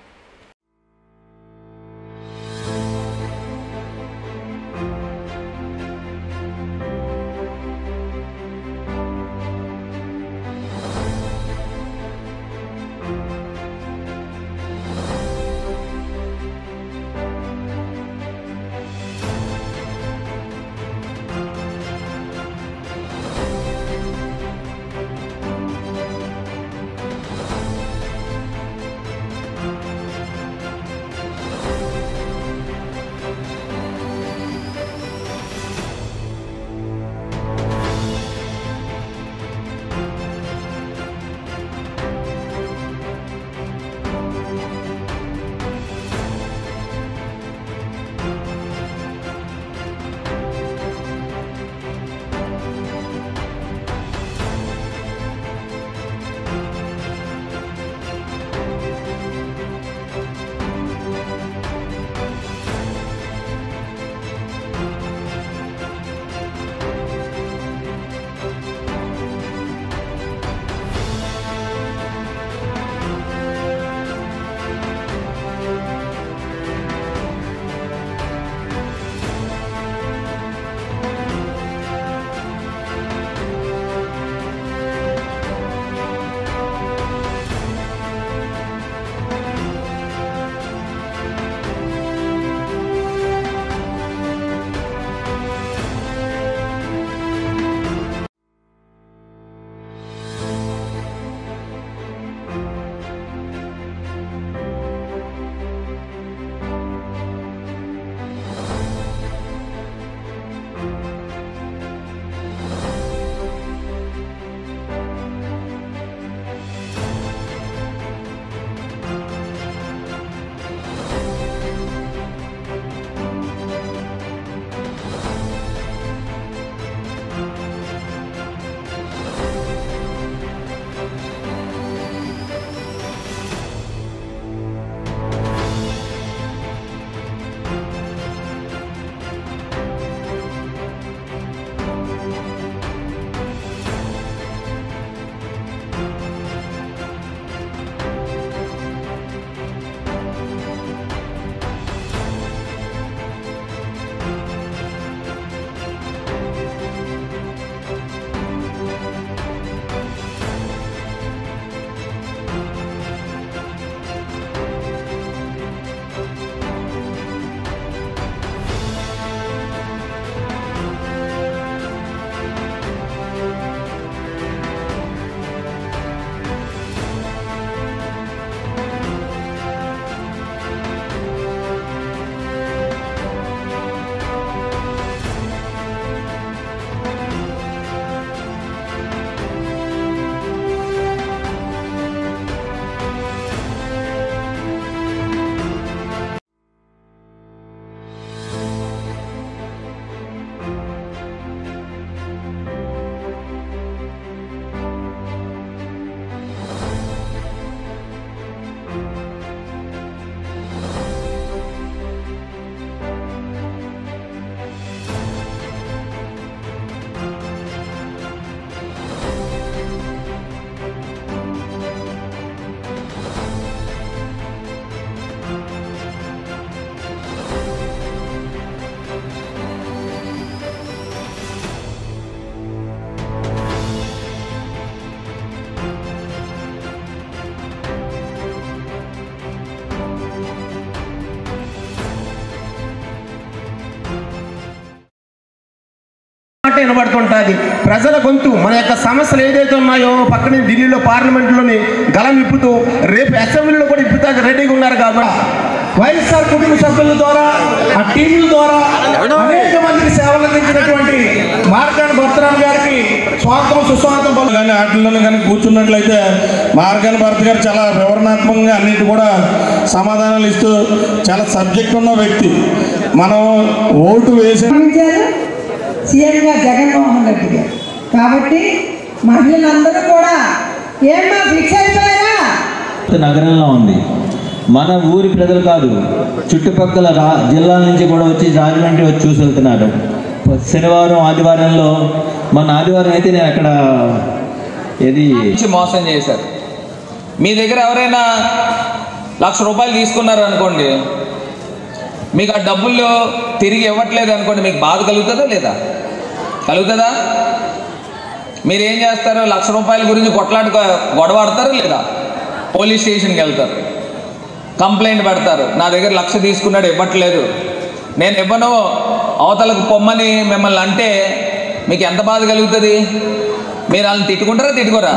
వినబడుతుంటుంది ప్రజల గొంతు మన యొక్క సమస్యలు ఏదైతే ఉన్నాయో పక్కనే ఢిల్లీలో పార్లమెంట్లోని గలం ఇప్పుతూ రేపు అసెంబ్లీలో కూడా ఇప్పుతాక రెడీగా ఉన్నారు కాబట్టి వైఎస్ఆర్ కుటుంబ సభ్యుల ద్వారా ఆ టీవీల ద్వారా అనేక మందికి సేవలు అందించినటువంటి మార్గాన్ భర్తరామ్ గారికి స్వాగతం సుస్వాగతం పలు- కానీ వాటిల్లోనే కానీ కూర్చున్నట్లయితే మార్గాన్ భరత్ గారు చాలా వివరణాత్మకంగా అన్నిటి కూడా సమాధానాలు ఇస్తూ చాలా సబ్జెక్ట్ ఉన్న వ్యక్తి మనం ఓటు వేసే సీఎంగా జగన్మోహన్ రెడ్డి గారు కాబట్టి మహిళలందరూ కూడా ఏమ్మా ఫిక్స్ అయిపోయారా నగరంలో ఉంది మన ఊరి ప్రజలు కాదు చుట్టుపక్కల రా జిల్లాల నుంచి కూడా వచ్చి రాజమండ్రి వచ్చి చూసి వెళ్తున్నారు శనివారం ఆదివారంలో మన ఆదివారం అయితే నేను అక్కడ ఏది నుంచి మోసం చేశారు మీ దగ్గర ఎవరైనా లక్ష రూపాయలు తీసుకున్నారు అనుకోండి మీకు ఆ డబ్బులు తిరిగి ఇవ్వట్లేదు అనుకోండి మీకు బాధ కలుగుతుందా లేదా కలుగుతుందా మీరు ఏం చేస్తారు లక్ష రూపాయల గురించి కొట్లాడు గొడవ ఆడతారు లేదా పోలీస్ స్టేషన్కి వెళ్తారు కంప్లైంట్ పెడతారు నా దగ్గర లక్ష తీసుకున్నాడు ఇవ్వట్లేదు నేను ఇవ్వను అవతలకు పొమ్మని మిమ్మల్ని అంటే మీకు ఎంత బాధ కలుగుతుంది మీరు వాళ్ళని తిట్టుకుంటారా తిట్టుకోరా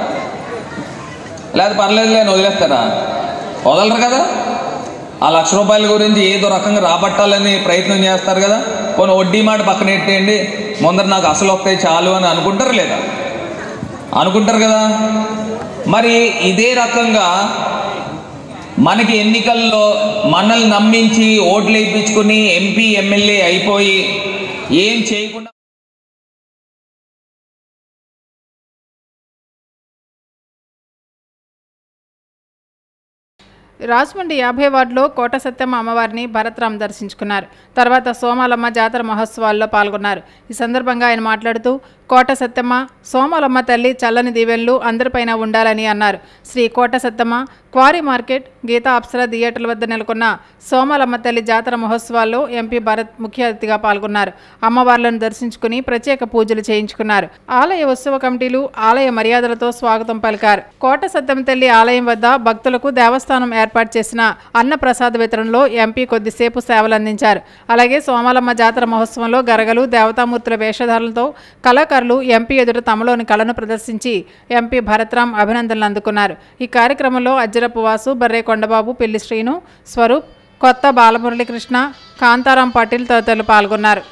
లేదా పర్లేదులే అని వదిలేస్తారా వదలరు కదా ఆ లక్ష రూపాయల గురించి ఏదో రకంగా రాబట్టాలని ప్రయత్నం చేస్తారు కదా కొన్ని వడ్డీ మాట పక్కన పెట్టేయండి ముందర నాకు అసలు వస్తాయి చాలు అని అనుకుంటారు లేదా అనుకుంటారు కదా మరి ఇదే రకంగా మనకి ఎన్నికల్లో మనల్ని నమ్మించి ఓట్లు వేయించుకుని ఎంపీ ఎమ్మెల్యే అయిపోయి ఏం చేయకుండా రాజమండ్రి యాభై వార్డులో కోట సత్యమ్మ అమ్మవారిని భరత్రామ్ దర్శించుకున్నారు తర్వాత సోమాలమ్మ జాతర మహోత్సవాల్లో పాల్గొన్నారు ఈ సందర్భంగా ఆయన మాట్లాడుతూ కోట సత్యమ్మ సోమాలమ్మ తల్లి చల్లని దీవెనలు అందరిపైన ఉండాలని అన్నారు శ్రీ కోట సత్యమ్మ క్వారీ మార్కెట్ గీతా అప్సర థియేటర్ల వద్ద నెలకొన్న సోమాలమ్మ తల్లి జాతర మహోత్సవాల్లో ఎంపీ భరత్ ముఖ్య అతిథిగా పాల్గొన్నారు అమ్మవార్లను దర్శించుకుని ప్రత్యేక పూజలు చేయించుకున్నారు ఆలయ ఉత్సవ కమిటీలు ఆలయ మర్యాదలతో స్వాగతం పలికారు కోట సత్యమ్మ తల్లి ఆలయం వద్ద భక్తులకు దేవస్థానం ఏర్పాటు చేసిన అన్న ప్రసాద వితరణలో ఎంపీ కొద్దిసేపు సేవలు అందించారు అలాగే సోమాలమ్మ జాతర మహోత్సవంలో గరగలు దేవతామూర్తుల వేషధారణలతో కళాకారులు ఎంపీ ఎదుట తమలోని కళను ప్రదర్శించి ఎంపీ భరత్రామ్ అభినందనలు అందుకున్నారు ఈ కార్యక్రమంలో అజ్జరపు వాసు బర్రే కొండబాబు పెళ్లి శ్రీను స్వరూప్ కొత్త బాలమురళీకృష్ణ కాంతారాం పాటిల్ తదితరులు పాల్గొన్నారు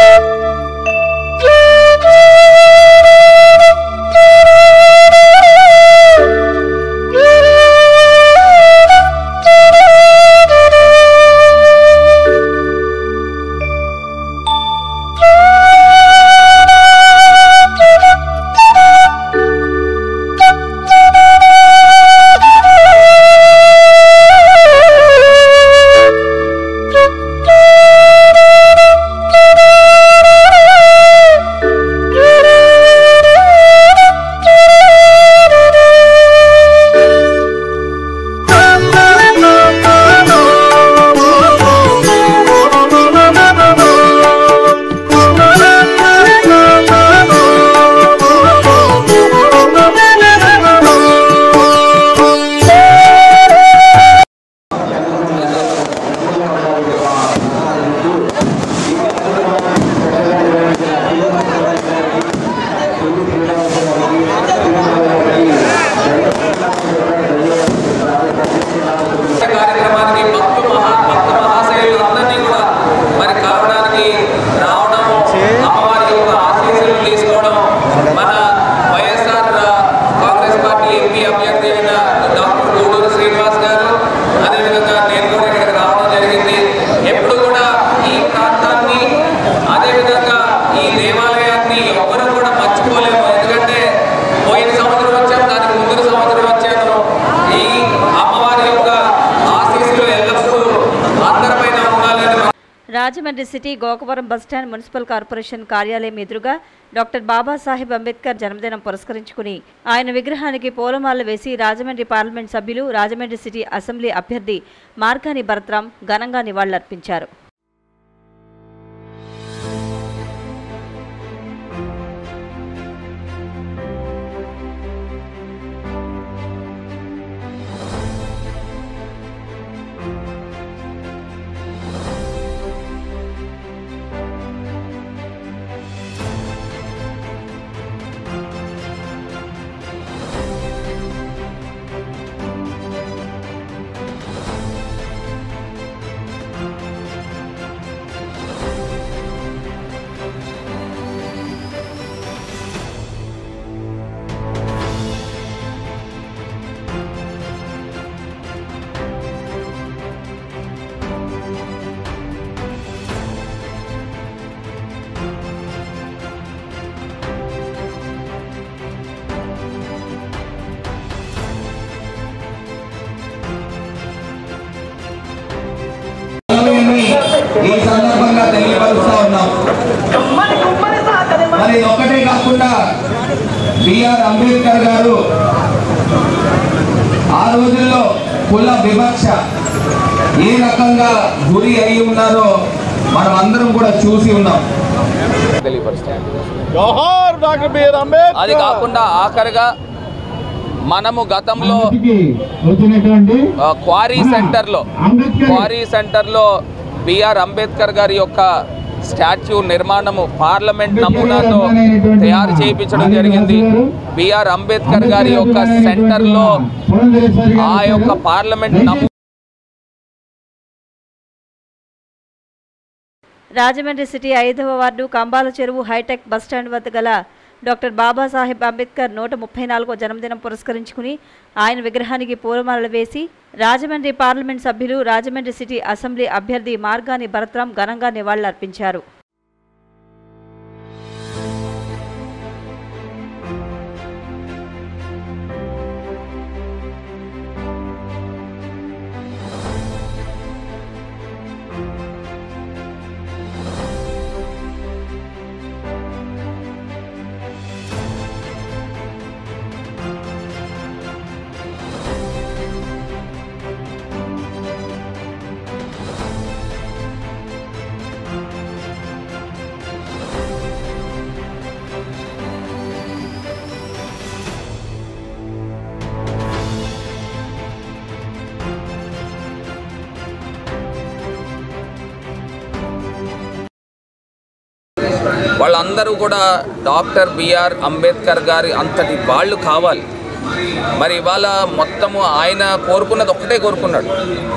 కార్యక్రమానికి భక్తు మహా భక్త మహాశయులు అందరినీ కూడా మరి కలవడానికి రావడం అమ్మవారి యొక్క ఆశీస్సులు తీసుకోవడం మన వైఎస్ఆర్ కాంగ్రెస్ పార్టీ ఎంపీ అభ్యర్థి అయిన డాక్టర్ గూడూరు శ్రీనివాస్ గారు అదేవిధంగా నేను కూడా ఇక్కడికి రావడం జరిగింది ఎప్పుడు కూడా ఈ ప్రాంతాన్ని అదేవిధంగా ఈ దేవాలయాన్ని ఎవ్వరూ కూడా మర్చిపోలేము ఎందుకంటే పోయిన సంవత్సరం వచ్చాం దానికి ముందు సంవత్సరం వచ్చాను ఈ అమ్మవారి యొక్క ఆశీస్సులు ఎల్లప్పుడూ అందరిపైన ఉండాలని Rajahmundry city Gokavaram bus stand municipal corporation కార్యాలయం ఎదురుగా డాక్టర్ బాబాసాహెబ్ అంబేద్కర్ జన్మదినం పురస్కరించుకుని ఆయన విగ్రహానికి పూలమాలలు వేసి రాజమండ్రి పార్లమెంట్ సభ్యులు రాజమండ్రి సిటీ అసెంబ్లీ అభ్యర్థి మార్గాని భరత్రాం ఘనంగా నివాళులర్పించారు ఈ సందర్భంగా తెలియపరుస్తా ఉన్నాం మరి ఇది ఒక్కటే కాకుండా బిఆర్ అంబేద్కర్ గారు ఆ రోజుల్లో కుల వివక్ష ఏ రకంగా గురి అయి ఉన్నారో మనం అందరం కూడా చూసి ఉన్నాం జోహార్ డాక్టర్ బిఆర్ అంబేద్కర్ అది కాకుండా ఆఖరిగా మనము గతంలో ఆ, క్వారీ సెంటర్లో క్వారీ సెంటర్లో బిఆర్ అంబేద్కర్ గారి యొక్క స్టాచ్యూ నిర్మాణము పార్లమెంట్ నమూనాతో తయారు చేయించడం జరిగింది బిఆర్ అంబేద్కర్ గారి యొక్క సెంటర్లో ఆ యొక్క పార్లమెంట్ నమూ రాజమండ్రి సిటీ ఐదవ వార్డు కంబాల చెరువు హైటెక్ బస్టాండ్ వద్ద గల డాక్టర్ బాబాసాహెబ్ అంబేద్కర్ నూట ముప్పై నాలుగో జన్మదినం పురస్కరించుకుని ఆయన విగ్రహానికి పూలమాలలు వేసి రాజమండ్రి పార్లమెంట్ సభ్యులు రాజమండ్రి సిటీ అసెంబ్లీ అభ్యర్థి మార్గాని భరత్రాం ఘనంగా నివాళులర్పించారు వాళ్ళందరూ కూడా డాక్టర్ బిఆర్ అంబేద్కర్ గారి అంతటి వాళ్ళు కావాలి మరి ఇవాళ మొత్తము ఆయన కోరుకున్నది ఒక్కటే కోరుకున్నాడు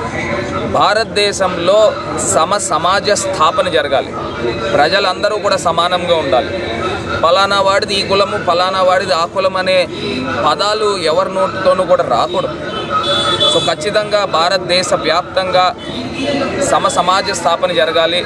భారతదేశంలో సమ సమాజ స్థాపన జరగాలి ప్రజలందరూ కూడా సమానంగా ఉండాలి ఫలానా వాడిది ఈ కులము ఫలానా వాడిది ఆ కులం అనే పదాలు ఎవరి నోటితోనూ కూడా రాకూడదు సో ఖచ్చితంగా భారతదేశ వ్యాప్తంగా సమ సమాజ స్థాపన జరగాలి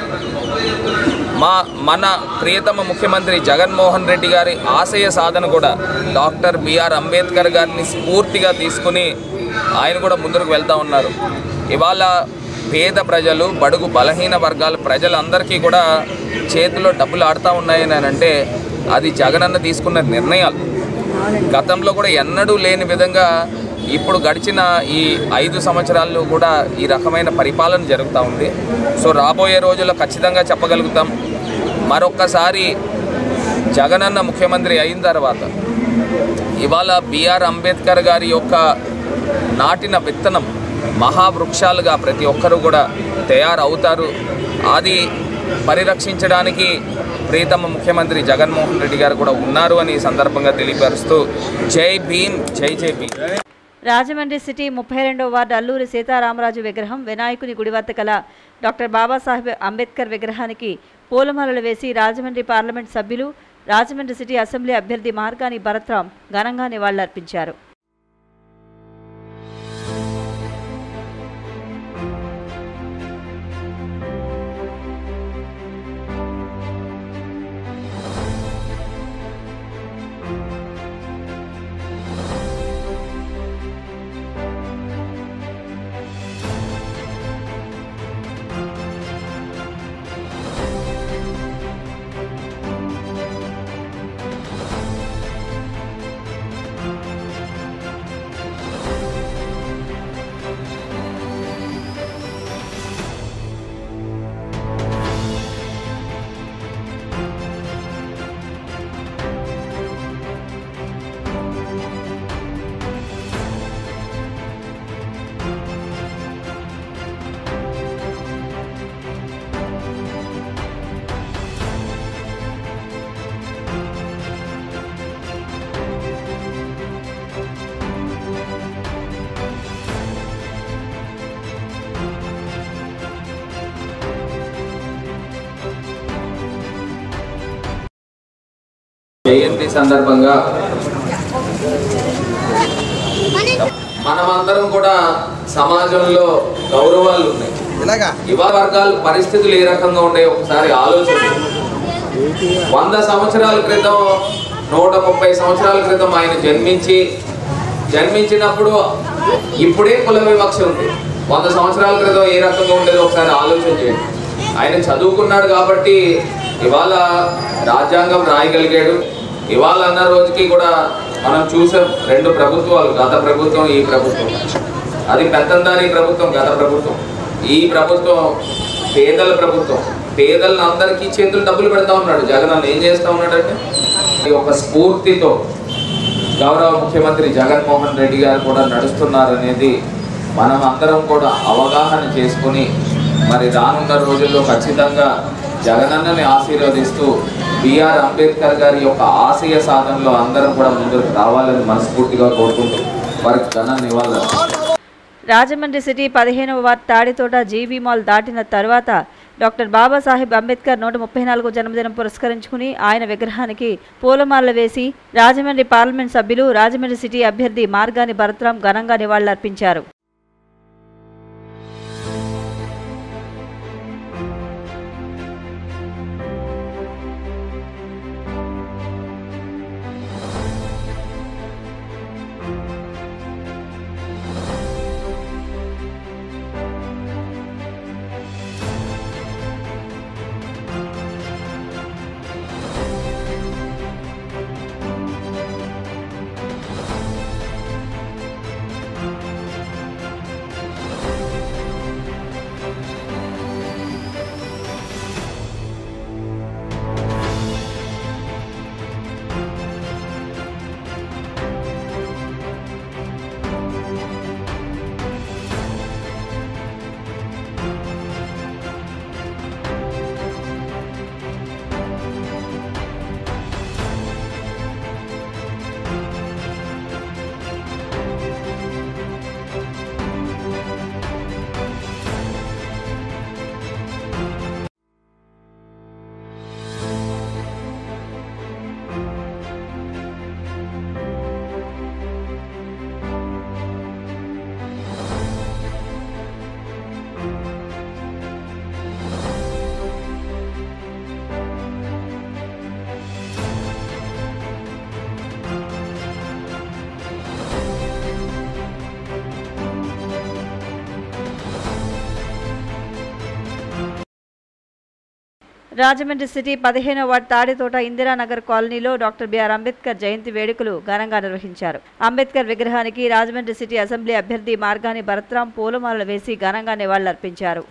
మా మన ప్రియతమ ముఖ్యమంత్రి జగన్మోహన్ రెడ్డి గారి ఆశయ సాధన కూడా డాక్టర్ బిఆర్ అంబేద్కర్ గారిని స్ఫూర్తిగా తీసుకుని ఆయన కూడా ముందుకు వెళ్తూ ఉన్నారు ఇవాళ పేద ప్రజలు బడుగు బలహీన వర్గాల ప్రజలందరికీ కూడా చేతిలో డబ్బులు ఆడుతూ ఉన్నాయని అని అంటే అది జగనన్న తీసుకున్న నిర్ణయాలు గతంలో కూడా ఎన్నడూ లేని విధంగా ఇప్పుడు గడిచిన ఈ ఐదు సంవత్సరాల్లో కూడా ఈ రకమైన పరిపాలన జరుగుతూ ఉంది సో రాబోయే రోజుల్లో ఖచ్చితంగా చెప్పగలుగుతాం మరొక్కసారి జగనన్న ముఖ్యమంత్రి అయిన తర్వాత ఇవాళ బిఆర్ అంబేద్కర్ గారి యొక్క నాటిన విత్తనం మహావృక్షాలుగా ప్రతి ఒక్కరూ కూడా తయారవుతారు అది పరిరక్షించడానికి ప్రీతమ ముఖ్యమంత్రి జగన్మోహన్ రెడ్డి గారు కూడా ఉన్నారు అని ఈ సందర్భంగా తెలియపరుస్తూ జై భీమ్ జై జై భీమ్ రాజమండ్రి సిటీ ముప్పై రెండవ వార్డు అల్లూరి సీతారామరాజు విగ్రహం వినాయకుని గుడి వద్ద కల డాక్టర్ బాబాసాహెబ్ అంబేద్కర్ విగ్రహానికి పూలమాలలు వేసి రాజమండ్రి పార్లమెంట్ సభ్యులు రాజమండ్రి సిటీ అసెంబ్లీ అభ్యర్థి మార్గాని భరత్రాం ఘనంగా నివాళులర్పించారు జయంతి సందర్భంగా మనమందరం కూడా సమాజంలో గౌరవాలు ఉన్నాయి యువ వర్గాల పరిస్థితులు ఏ రకంగా ఉండే ఒకసారి ఆలోచన వంద సంవత్సరాల క్రితం నూట ముప్పై సంవత్సరాల క్రితం ఆయన జన్మించి జన్మించినప్పుడు ఇప్పుడే కుల వివక్ష ఉంది వంద సంవత్సరాల క్రితం ఏ రకంగా ఉండేదో ఒకసారి ఆలోచన చేయండి ఆయన చదువుకున్నాడు కాబట్టి ఇవాళ రాజ్యాంగం రాయగలిగాడు ఇవాళ అన్న రోజుకి కూడా మనం చూసాం రెండు ప్రభుత్వాలు గత ప్రభుత్వం ఈ ప్రభుత్వం అది పెత్తందారి ప్రభుత్వం గత ప్రభుత్వం ఈ ప్రభుత్వం పేదల ప్రభుత్వం పేదలను అందరికీ చేతులు డబ్బులు పెడతా ఉన్నాడు జగన్ అన్న ఏం చేస్తా ఉన్నాడంటే ఈ ఒక స్ఫూర్తితో గౌరవ ముఖ్యమంత్రి జగన్మోహన్ రెడ్డి గారు కూడా నడుస్తున్నారనేది మనం అందరం కూడా అవగాహన చేసుకుని మరి రానున్న రోజుల్లో ఖచ్చితంగా జగనన్నని ఆశీర్వదిస్తూ బిఆర్ అంబేద్కర్ గారి యొక్క ఆశయ సాధనలో అందరం కూడా ముందుకు రావాలని మనస్ఫూర్తిగా కోరుకుంటూ వారికి ఘన నివాళులు రాజమండ్రి సిటీ పదిహేనవ వార్డ్ తాడితోట జీబీ మాల్ దాటిన తర్వాత డాక్టర్ బాబాసాహెబ్ అంబేద్కర్ నూట ముప్పై నాలుగు జన్మదినం పురస్కరించుకుని ఆయన విగ్రహానికి పూలమాలలు వేసి రాజమండ్రి పార్లమెంట్ సభ్యులు రాజమండ్రి సిటీ అభ్యర్థి మార్గాని భరత్రాం ఘనంగా నివాళులర్పించారు రాజమండ్రి సిటీ పదిహేనవ వార్డ్ తాడితోట ఇందిరానగర్ కాలనీలో డాక్టర్ బిఆర్ అంబేద్కర్ జయంతి వేడుకలు ఘనంగా నిర్వహించారు అంబేద్కర్ విగ్రహానికి రాజమండ్రి సిటీ అసెంబ్లీ అభ్యర్థి మార్గాని భరత్రాం పూలమాలలు వేసి ఘనంగా నివాళులర్పించారు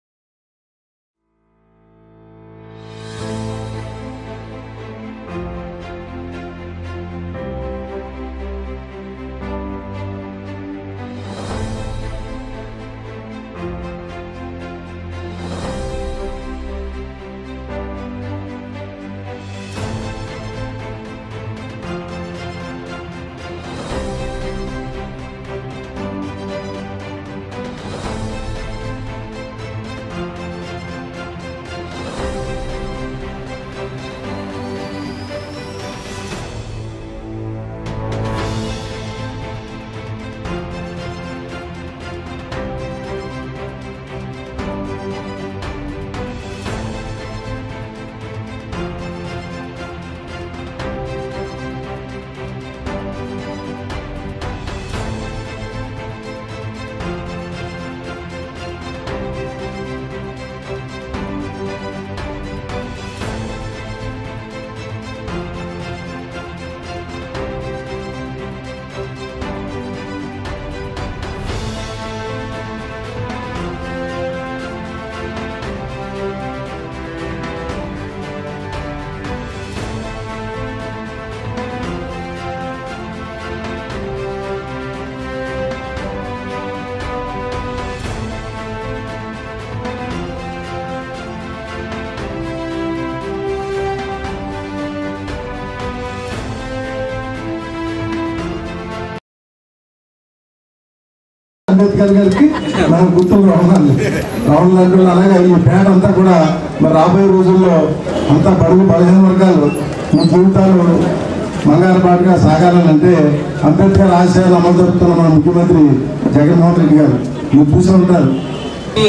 అంబేద్కర్ గారికి మన గుర్తులు రావాలి రావడం లాంటి వాళ్ళు అలాగే ఈ పేట అంతా కూడా మరి రాబోయే రోజుల్లో అంతా బడుగు బలహీన వర్గాలు మీ జీవితాలు బంగారుపాటుగా సాగాలంటే అంబేద్కర్ ఆశయాలు అమలు జరుపుతున్న మన ముఖ్యమంత్రి జగన్మోహన్ రెడ్డి గారు మీరు చూసి ఉంటారు ఈ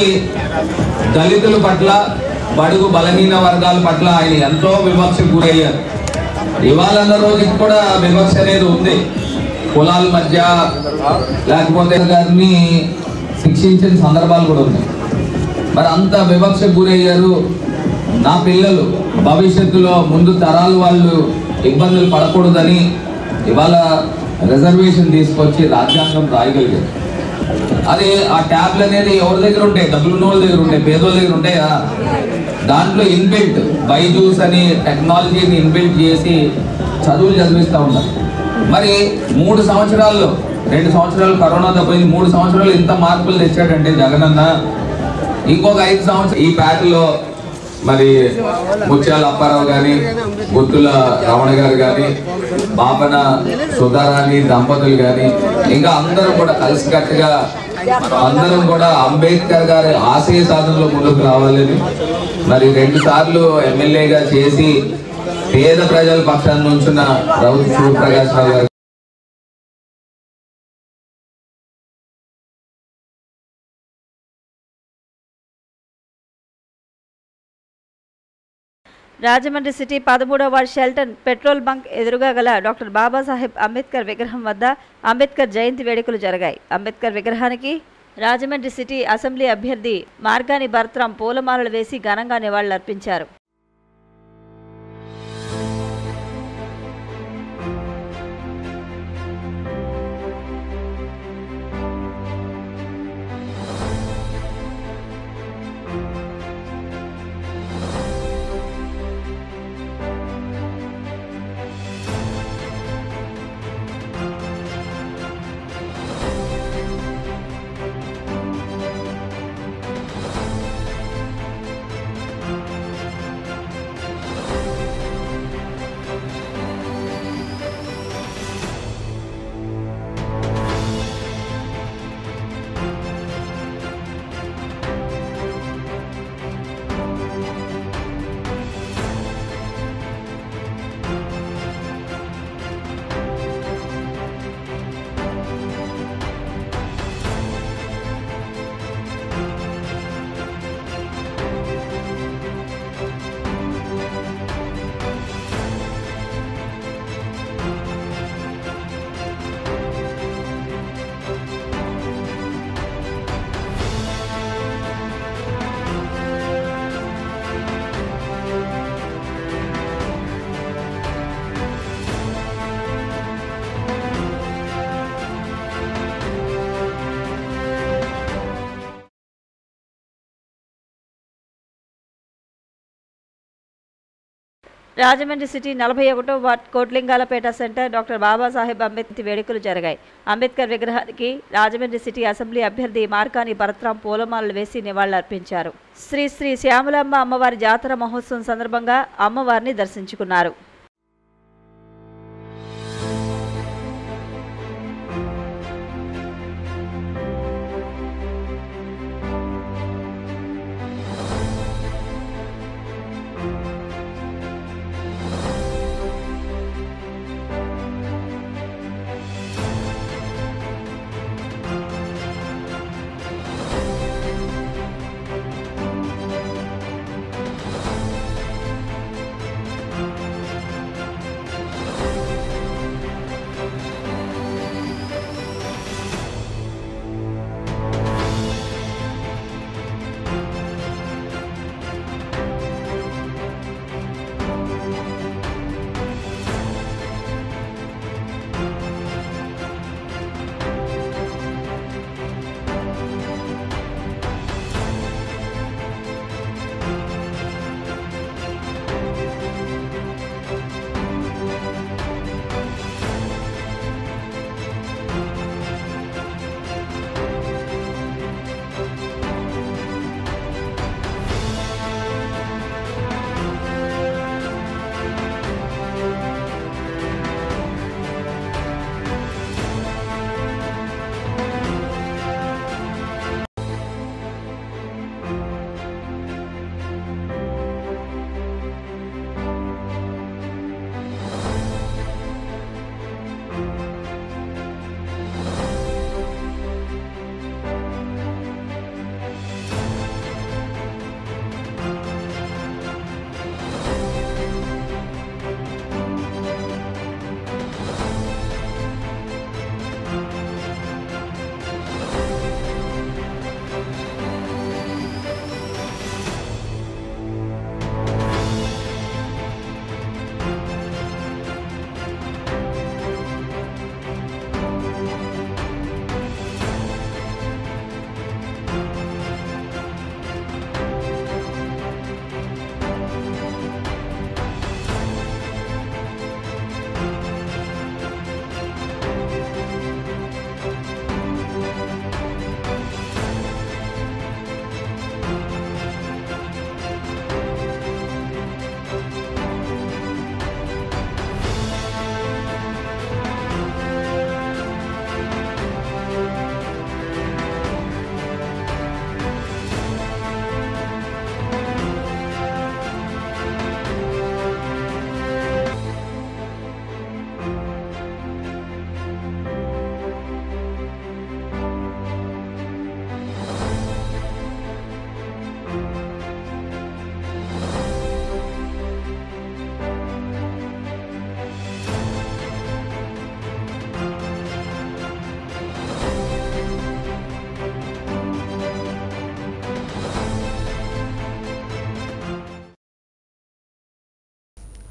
దళితుల పట్ల బడుగు బలహీన వర్గాల పట్ల ఆయన ఎంతో వివక్షకు గురయ్యారు ఇవాళన్న రోజుకి కూడా వివక్ష అనేది ఉంది కులాల మధ్య లేకపోతే గారిని శిక్షించిన సందర్భాలు కూడా ఉన్నాయి మరి అంత వివక్షకు గురయ్యారు నా పిల్లలు భవిష్యత్తులో ముందు తరాలు వాళ్ళు ఇబ్బందులు పడకూడదని ఇవాళ రిజర్వేషన్ తీసుకొచ్చి రాజ్యాంగం రాయగలిగారు అది ఆ ట్యాబ్లు అనేది ఎవరి దగ్గర ఉంటాయి డబ్బులు ఉన్న వాళ్ళ దగ్గర ఉంటాయి పేదోళ్ళ దగ్గర ఉంటాయా దాంట్లో ఇన్బిల్ట్ బైజూస్ అని టెక్నాలజీని ఇన్బిల్ట్ చేసి చదువులు చదివిస్తూ ఉన్నారు మరి మూడు సంవత్సరాల్లో రెండు సంవత్సరాలు కరోనా తప్పింది మూడు సంవత్సరాలు ఇంత మార్పులు తెచ్చాడంటే జగనన్న ఇంకొక ఐదు సంవత్సరాలు ఈ ప్యాటలో మరి ముత్యాల అప్పారావు గాని గుత్తుల రమణ గారు గాని బాపన సుధారాణి దంపతులు గాని ఇంకా అందరూ కూడా కలిసికట్టుగా అందరం కూడా అంబేద్కర్ గారి ఆశయ సాధనలో ముందుకు రావాలని మరి రెండు సార్లు ఎమ్మెల్యేగా చేసి పేద ప్రజల పక్షాన్ని నుంచున్న రౌత్ శివప్రకాష్ రావు గారు రాజమండ్రి సిటీ పదమూడవ వార్డ్ షెల్టన్ పెట్రోల్ బంక్ ఎదురుగా గల డాక్టర్ బాబాసాహెబ్ అంబేద్కర్ విగ్రహం వద్ద అంబేద్కర్ జయంతి వేడుకలు జరిగాయి అంబేద్కర్ విగ్రహానికి రాజమండ్రి సిటీ అసెంబ్లీ అభ్యర్థి మార్గాని భరత్రాం పూలమాలలు వేసి ఘనంగా నివాళులర్పించారు రాజమండ్రి సిటీ నలభై ఒకటో ward Kotlingalapeta centre doctor Babasaheb Ambedkar వేడుకలు జరిగాయి అంబేద్కర్ విగ్రహానికి రాజమండ్రి సిటీ అసెంబ్లీ అభ్యర్థి మార్కాని భరత్రాం పూలమాలలు వేసి నివాళులర్పించారు శ్రీ శ్రీ శ్యామలాంబ అమ్మవారి జాతర మహోత్సవం సందర్భంగా అమ్మవారిని దర్శించుకున్నారు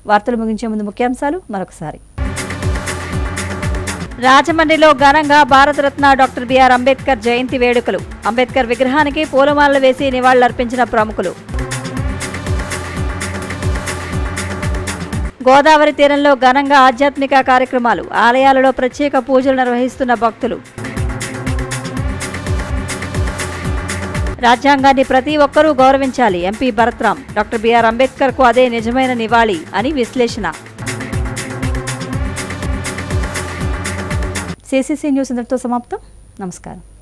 వార్తలు ముగించే ముందు ముఖ్యాంశాలు మరొకసారి రాజమండ్రిలో ఘనంగా భారతరత్న డాక్టర్ బిఆర్ అంబేద్కర్ జయంతి వేడుకలు అంబేద్కర్ విగ్రహానికి పూలమాలలు వేసి నివాళులర్పించిన ప్రముఖులు గోదావరి తీరంలో ఘనంగా ఆధ్యాత్మిక కార్యక్రమాలు ఆలయాలలో ప్రత్యేక పూజలు నిర్వహిస్తున్న భక్తులు రాజ్యాంగాన్ని ప్రతి ఒక్కరూ గౌరవించాలి ఎంపీ భరత్రాం డాక్టర్ బిఆర్ అంబేద్కర్కు అదే నిజమైన నివాళి అని విశ్లేషణ సిసిసి న్యూస్ ఇంతటితో సమాప్తం నమస్కారం